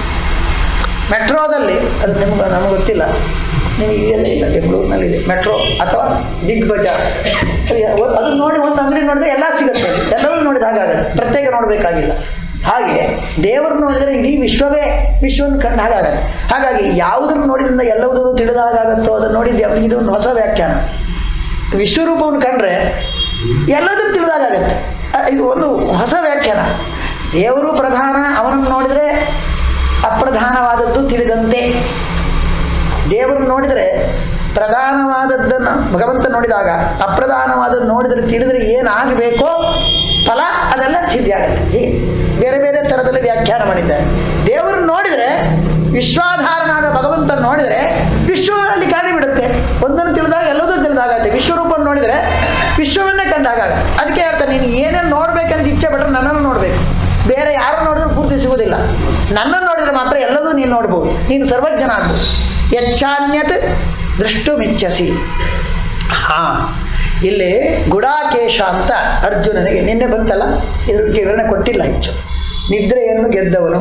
ಮೆಟ್ರೋದಲ್ಲಿ ಅದು ನಿಮ್ಗೆ ನಮ್ಗೆ ಗೊತ್ತಿಲ್ಲ ನಿಮಗೆ ಇಲ್ಲೆಲ್ಲ ಇಲ್ಲ ಬೆಂಗಳೂರಿನಲ್ಲಿದೆ ಮೆಟ್ರೋ ಅಥವಾ ಬಿಗ್ ಬಜಾರ್ ಅದು ನೋಡಿ ಒಂದು ಅಂಗಡಿ ನೋಡಿದ್ರೆ ಎಲ್ಲ ಸಿಗುತ್ತೆ ಅಲ್ಲಿ. ಎಲ್ಲವೂ ನೋಡಿದ ಹಾಗಾಗತ್ತೆ ಪ್ರತ್ಯೇಕ ನೋಡಬೇಕಾಗಿಲ್ಲ ಹಾಗೆ ದೇವರು ನೋಡಿದರೆ ಇಡೀ ವಿಶ್ವವೇ ವಿಶ್ವವನ್ನು ಕಂಡ ಹಾಗಾಗತ್ತೆ ಹಾಗಾಗಿ ಯಾವುದನ್ನು ನೋಡಿದ್ರಿಂದ ಎಲ್ಲವುದನ್ನು ತಿಳಿದಾಗತ್ತೋ ಅದನ್ನು ನೋಡಿದ್ದೆ ಅವನಿಗೆ ಇದು ಒಂದು ಹೊಸ ವ್ಯಾಖ್ಯಾನ ವಿಶ್ವರೂಪವನ್ನು ಕಂಡ್ರೆ ಎಲ್ಲದನ್ನು ತಿಳಿದಾಗತ್ತೆ ಅ- ಇದು ಒಂದು ಹೊಸ ವ್ಯಾಖ್ಯಾನ ದೇವರು ಪ್ರಧಾನ ಅವನನ್ನು ನೋಡಿದರೆ ಅಪ್ರಧಾನವಾದದ್ದು ತಿಳಿದಂತೆ ದೇವರನ್ನು ನೋಡಿದರೆ ಪ್ರಧಾನವಾದದ್ದನ್ನು ಭಗವಂತ ನೋಡಿದಾಗ ಅಪ್ರಧಾನವಾದದ್ದು ನೋಡಿದರೆ ತಿಳಿದರೆ ಏನಾಗಬೇಕೋ ಫಲ ಅದೆಲ್ಲ ಸಿದ್ಧಿಯಾಗುತ್ತೆ ಹೀಗೆ ಬೇರೆ ಬೇರೆ ಥರದಲ್ಲಿ ವ್ಯಾಖ್ಯಾನ ಮಾಡಿದ್ದಾರೆ ದೇವರನ್ನು ನೋಡಿದರೆ ವಿಶ್ವಾಧಾರನಾದ ಭಗವಂತ ನೋಡಿದರೆ ವಿಶ್ವದಲ್ಲಿ ಕಾಣಿಬಿಡುತ್ತೆ ಒಂದನ್ನು ತಿಳಿದಾಗ ಎಲ್ಲದೂ ತಿಳಿದಾಗತ್ತೆ ವಿಶ್ವರೂಪವನ್ನು ನೋಡಿದರೆ ವಿಶ್ವವನ್ನೇ ಕಂಡಾಗ ಅದಕ್ಕೆ ಹೇಳ್ತಾರೆ ನೀನು ಏನೇನು ನೋಡ್ಬೇಕಂತ ಇಚ್ಛೆ ಪಟ್ಟರೆ ನನ್ನನ್ನು ನೋಡಬೇಕು ಬೇರೆ ಯಾರು ನೋಡಿದ್ರು ಪೂರ್ತಿ ಸಿಗೋದಿಲ್ಲ ನನ್ನನ್ನು ನೋಡಿದ್ರೆ ಮಾತ್ರ ಎಲ್ಲದೂ ನೀನು ನೋಡ್ಬೋದು ನೀನು ಸರ್ವಜ್ಞನ ಆಗ್ಬೋದು ಯಚ್ಚಾನ್ಯತ್ ದೃಷ್ಟು ಮಿಚ್ಚಸಿ ಹಾ ಇಲ್ಲಿ ಗುಡಾಕೇಶ ಅಂತ ಅರ್ಜುನನಿಗೆ ನಿನ್ನೆ ಬಂತಲ್ಲ ಇದ್ರ ಬಗ್ಗೆ ವಿವರಣೆ ಕೊಟ್ಟಿಲ್ಲ ಹೆಚ್ಚು ನಿದ್ರೆಯನ್ನು ಗೆದ್ದವನು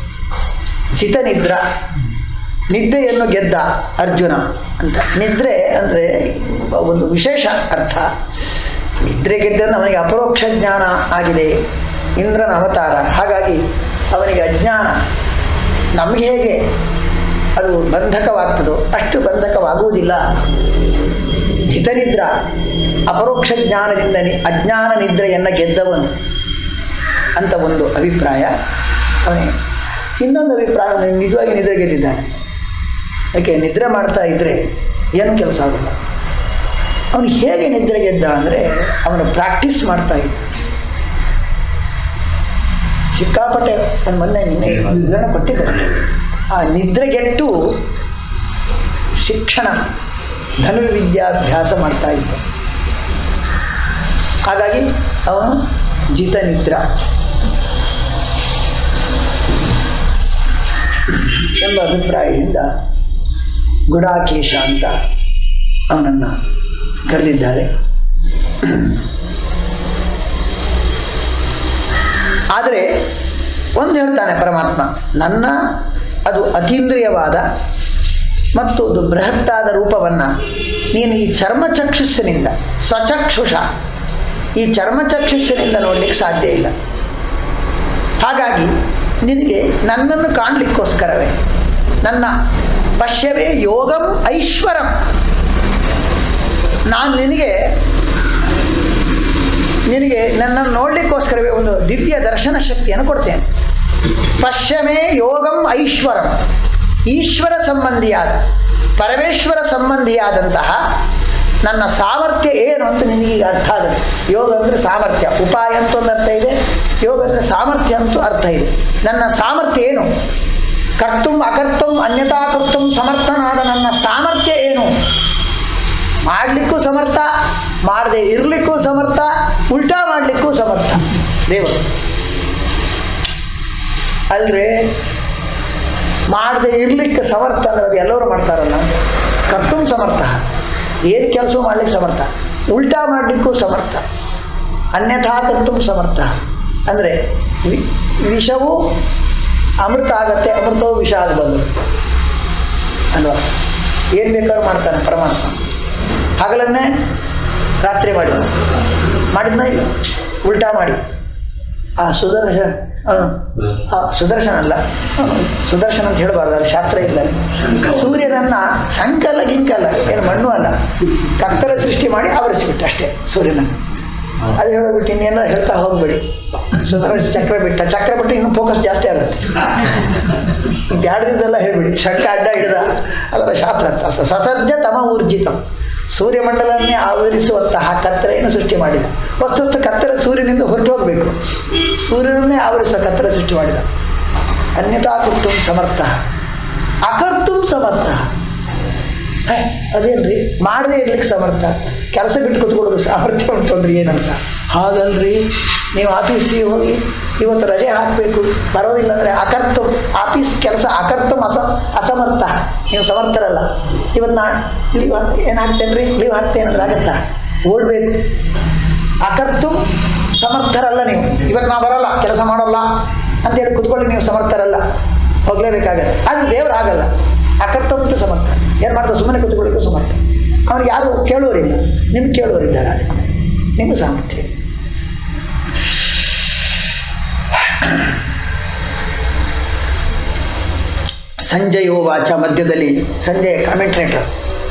ಚಿತನಿದ್ರ ನಿದ್ದೆಯನ್ನು ಗೆದ್ದ ಅರ್ಜುನ ಅಂತ ನಿದ್ರೆ ಅಂದರೆ ಒಂದು ವಿಶೇಷ ಅರ್ಥ ನಿದ್ರೆ ಗೆದ್ದನ್ನು ಅವನಿಗೆ ಅಪರೋಕ್ಷ ಜ್ಞಾನ ಆಗಿದೆ ಇಂದ್ರನ ಅವತಾರ ಹಾಗಾಗಿ ಅವನಿಗೆ ಅಜ್ಞಾನ ನಮಗೆ ಹೇಗೆ ಅದು ಬಂಧಕವಾಗ್ತದೋ ಅಷ್ಟು ಬಂಧಕವಾಗುವುದಿಲ್ಲ ಚಿತನಿದ್ರ ಅಪರೋಕ್ಷ ಜ್ಞಾನದಿಂದ ನಿ- ಅಜ್ಞಾನ ನಿದ್ರೆಯನ್ನು ಗೆದ್ದವನು ಅಂತ ಒಂದು ಅಭಿಪ್ರಾಯ ಅವನಿಗೆ ಇನ್ನೊಂದು ಅಭಿಪ್ರಾಯ ಅವನು ನಿಜವಾಗಿ ನಿದ್ರೆ ಗೆದ್ದಿದ್ದಾನೆ ಯಾಕೆ ನಿದ್ರೆ ಮಾಡ್ತಾ ಇದ್ದರೆ ಏನು ಕೆಲಸ ಆಗೋಲ್ಲ ಅವನು ಹೇಗೆ ನಿದ್ರೆ ಗೆದ್ದ ಅಂದರೆ ಅವನು ಪ್ರಾಕ್ಟೀಸ್ ಮಾಡ್ತಾ ಇದ್ದ ಸಿಕ್ಕಾಪಟ್ಟೆ ನಾನು ಮೊನ್ನೆ ನಿನ್ನೆ ವಿವರಣೆ ಕೊಟ್ಟಿದ್ದೆ ಆ ನಿದ್ರೆಗೆಟ್ಟು ಶಿಕ್ಷಣ ಧನುರ್ವಿದ್ಯಾಭ್ಯಾಸ ಮಾಡ್ತಾ ಇದ್ದ ಹಾಗಾಗಿ ಅವನು ಜಿತ ನಿದ್ರ ಎಂಬ ಅಭಿಪ್ರಾಯದಿಂದ ಗುಡಾಕೇಶ ಅಂತ ಅವನನ್ನು ಕರೆದಿದ್ದಾರೆ ಆದರೆ ಒಂದು ಹೇಳ್ತಾನೆ ಪರಮಾತ್ಮ ನನ್ನ ಅದು ಅತೀಂದ್ರಿಯವಾದ ಮತ್ತು ಒಂದು ಬೃಹತ್ತಾದ ರೂಪವನ್ನು ನೀನು ಈ ಚರ್ಮಚಕ್ಷುಸ್ಸಿನಿಂದ ಸ್ವಚಕ್ಷುಷ ಈ ಚರ್ಮಚಕ್ಷುಸ್ಸಿನಿಂದ ನೋಡ್ಲಿಕ್ಕೆ ಸಾಧ್ಯ ಇಲ್ಲ ಹಾಗಾಗಿ ನಿನಗೆ ನನ್ನನ್ನು ಕಾಣಲಿಕ್ಕೋಸ್ಕರವೇ ನನ್ನ ಪಶ್ಯವೇ ಯೋಗಂ ಐಶ್ವರಂ ನಾನು ನಿನಗೆ ನಿನಗೆ ನನ್ನನ್ನು ನೋಡಲಿಕ್ಕೋಸ್ಕರವೇ ಒಂದು ದಿವ್ಯ ದರ್ಶನ ಶಕ್ತಿಯನ್ನು ಕೊಡ್ತೇನೆ ಪಶ್ಯಮೇ ಯೋಗಂ ಐಶ್ವರಂ ಈಶ್ವರ ಸಂಬಂಧಿಯಾದ ಪರಮೇಶ್ವರ ಸಂಬಂಧಿಯಾದಂತಹ ನನ್ನ ಸಾಮರ್ಥ್ಯ ಏನು ಅಂತ ನಿನಗೀಗ ಅರ್ಥ ಆಗುತ್ತೆ ಯೋಗ ಅಂದರೆ ಸಾಮರ್ಥ್ಯ ಉಪಾಯ ಅಂತ ಒಂದು ಅರ್ಥ ಇದೆ ಯೋಗ ಅಂದರೆ ಸಾಮರ್ಥ್ಯ ಅಂತೂ ಅರ್ಥ ಇದೆ ನನ್ನ ಸಾಮರ್ಥ್ಯ ಏನು ಕರ್ತುಂ ಅಕರ್ತುಂ ಅನ್ಯತಾ ಕರ್ತುಂ ಸಮರ್ಥನಾದ ನನ್ನ ಸಾಮರ್ಥ್ಯ ಏನು ಮಾಡಲಿಕ್ಕೂ ಸಮರ್ಥ ಮಾಡದೆ ಇರಲಿಕ್ಕೂ ಸಮರ್ಥ ಉಲ್ಟಾ ಮಾಡಲಿಕ್ಕೂ ಸಮರ್ಥ ದೇವರು ಅಲ್ರಿ ಮಾಡದೆ ಇರ್ಲಿಕ್ಕೆ ಸಮರ್ಥ ಅಂದ್ರೆ ಅದು ಎಲ್ಲರೂ ಮಾಡ್ತಾರಲ್ಲ ಕರ್ತುಂ ಸಮರ್ಥ ಏನು ಕೆಲಸ ಮಾಡ್ಲಿಕ್ಕೆ ಸಮರ್ಥ ಉಲ್ಟಾ ಮಾಡಲಿಕ್ಕೂ ಸಮರ್ಥ ಅನ್ಯಥಾ ಕರ್ತುಂ ಸಮರ್ಥ ಅಂದರೆ ವಿ- ವಿಷವು ಅಮೃತ ಆಗತ್ತೆ ಅಮೃತವು ವಿಷ ಆಗಬಲ್ಲ ಅಲ್ವಾ ಏನು ಬೇಕಾದ್ರೂ ಮಾಡ್ತಾನೆ ಪರಮಾತ್ಮ ಹಗಲನ್ನೇ ರಾತ್ರಿ ಮಾಡಿದ ಮಾಡಿದ್ನ ಇಲ್ಲ ಉಲ್ಟಾ ಮಾಡಿ ಆ ಸುದರ್ಶನ ಆ, ಆ, ಸುದರ್ಶನ ಅಲ್ಲ ಆ, ಸುದರ್ಶನ ಅಂತ ಹೇಳಬಾರ್ದು ಅದು ಶಾಸ್ತ್ರ ಇಲ್ಲ ಸೂರ್ಯನನ್ನ ಸಂಕಲ ಗಿಂಕಲ್ಲ ಏನು ಮಣ್ಣು ಅಲ್ಲ ಕತ್ತಲ ಸೃಷ್ಟಿ ಮಾಡಿ ಆವರಿಸಿಬಿಟ್ಟು ಅಷ್ಟೇ ಸೂರ್ಯನ ಅದು ಹೇಳೋದ್ಬಿಟ್ಟು ಇನ್ನೇನೋ ಹೇಳ್ತಾ ಹೋಗ್ಬೇಡಿ ಸುದರ್ಶನ ಚಕ್ರ ಬಿಟ್ಟ ಚಕ್ರ ಬಿಟ್ಟು ಇನ್ನೂ ಫೋಕಸ್ ಜಾಸ್ತಿ ಆಗುತ್ತೆ ಬ್ಯಾಡದಿದ್ದೆಲ್ಲ ಹೇಳ್ಬಿಡಿ ಶಂಕ ಅಡ್ಡ ಹಿಡಿದ ಅದರ ಶಾಸ್ತ್ರ ಅಂತ ಸ- ಸಸರ್ಜ ತಮ ಊರ್ಜಿತ ಸೂರ್ಯಮಂಡಲನ್ನೇ ಆವರಿಸುವಂತಹ ಕತ್ತಲೆಯನ್ನು ಸೃಷ್ಟಿ ಮಾಡಿದ ವಸ್ತುಸ್ಥ ಕತ್ತಲೆ ಸೂರ್ಯನಿಂದ ಹೊರಟು ಹೋಗಬೇಕು ಸೂರ್ಯನನ್ನೇ ಆವರಿಸುವ ಕತ್ತಲೆ ಸೃಷ್ಟಿ ಮಾಡಿದ ಅನ್ಯತಾ ಕರ್ತುಂ ಸಮರ್ಥ ಅಕರ್ತುಂ ಸಮರ್ಥ ಹೇ, ಅದೇನ್ರಿ ಮಾಡದೇ ಇರ್ಲಿಕ್ಕೆ ಸಮರ್ಥ ಕೆಲಸ ಬಿಟ್ಟು ಕೂತ್ಕೊಳ್ಳೋದು ಸಾಮರ್ಥ್ಯ ಉಂಟಲ್ರಿ ಏನಂತ ಹಾಗಲ್ರಿ ನೀವು ಆಫೀಸಿಗೆ ಹೋಗಿ ಇವತ್ತು ರಜೆ ಹಾಕಬೇಕು ಬರೋದಿಲ್ಲ ಅಂದರೆ ಅಕರ್ತು ಆಫೀಸ್ ಕೆಲಸ ಅಕರ್ತು ಅಸ ಅಸಮರ್ಥ ನೀವು ಸಮರ್ಥರಲ್ಲ ಇವತ್ತು ನಾ ಲೀವ್ ಏನು ಹಾಕ್ತೇನೆ ರೀ ಲೀವ್ ಹಾಕ್ತೇನೆ ಅಂದ್ರೆ ಆಗತ್ತಾ ಓಡಬೇಕು ಅಕರ್ತು ಸಮರ್ಥರಲ್ಲ ನೀವು ಇವತ್ತು ನಾ ಬರಲ್ಲ ಕೆಲಸ ಮಾಡೋಲ್ಲ ಅಂತೇಳಿ ಕುತ್ಕೊಳ್ಳಿ ನೀವು ಸಮರ್ಥರಲ್ಲ ಹೋಗ್ಲೇಬೇಕಾಗತ್ತೆ ಆದರೆ ದೇವರು ಆಗಲ್ಲ ಅಕರ್ತವಂತೂ ಸಮರ್ಥ ಏನು ಮಾಡ್ತಾರೆ ಸುಮ್ಮನೆ ಕೂತ್ಕೊಳ್ಳಿಕ್ಕೂ ಸಮರ್ಥ ಅವನಿಗೆ ಯಾರು ಕೇಳುವರಿಲ್ಲ ನಿಮ್ಗೆ ಕೇಳುವರಿದ್ದಾರೆ ಅದಕ್ಕೆ ನಿಮ್ಮ ಸಾಮರ್ಥ್ಯ ಇದೆ. ಸಂಜಯೋ ವಾಚ ಮಧ್ಯದಲ್ಲಿ ಸಂಜಯ ಕಾಮೆಂಟ್ರೇಟರ್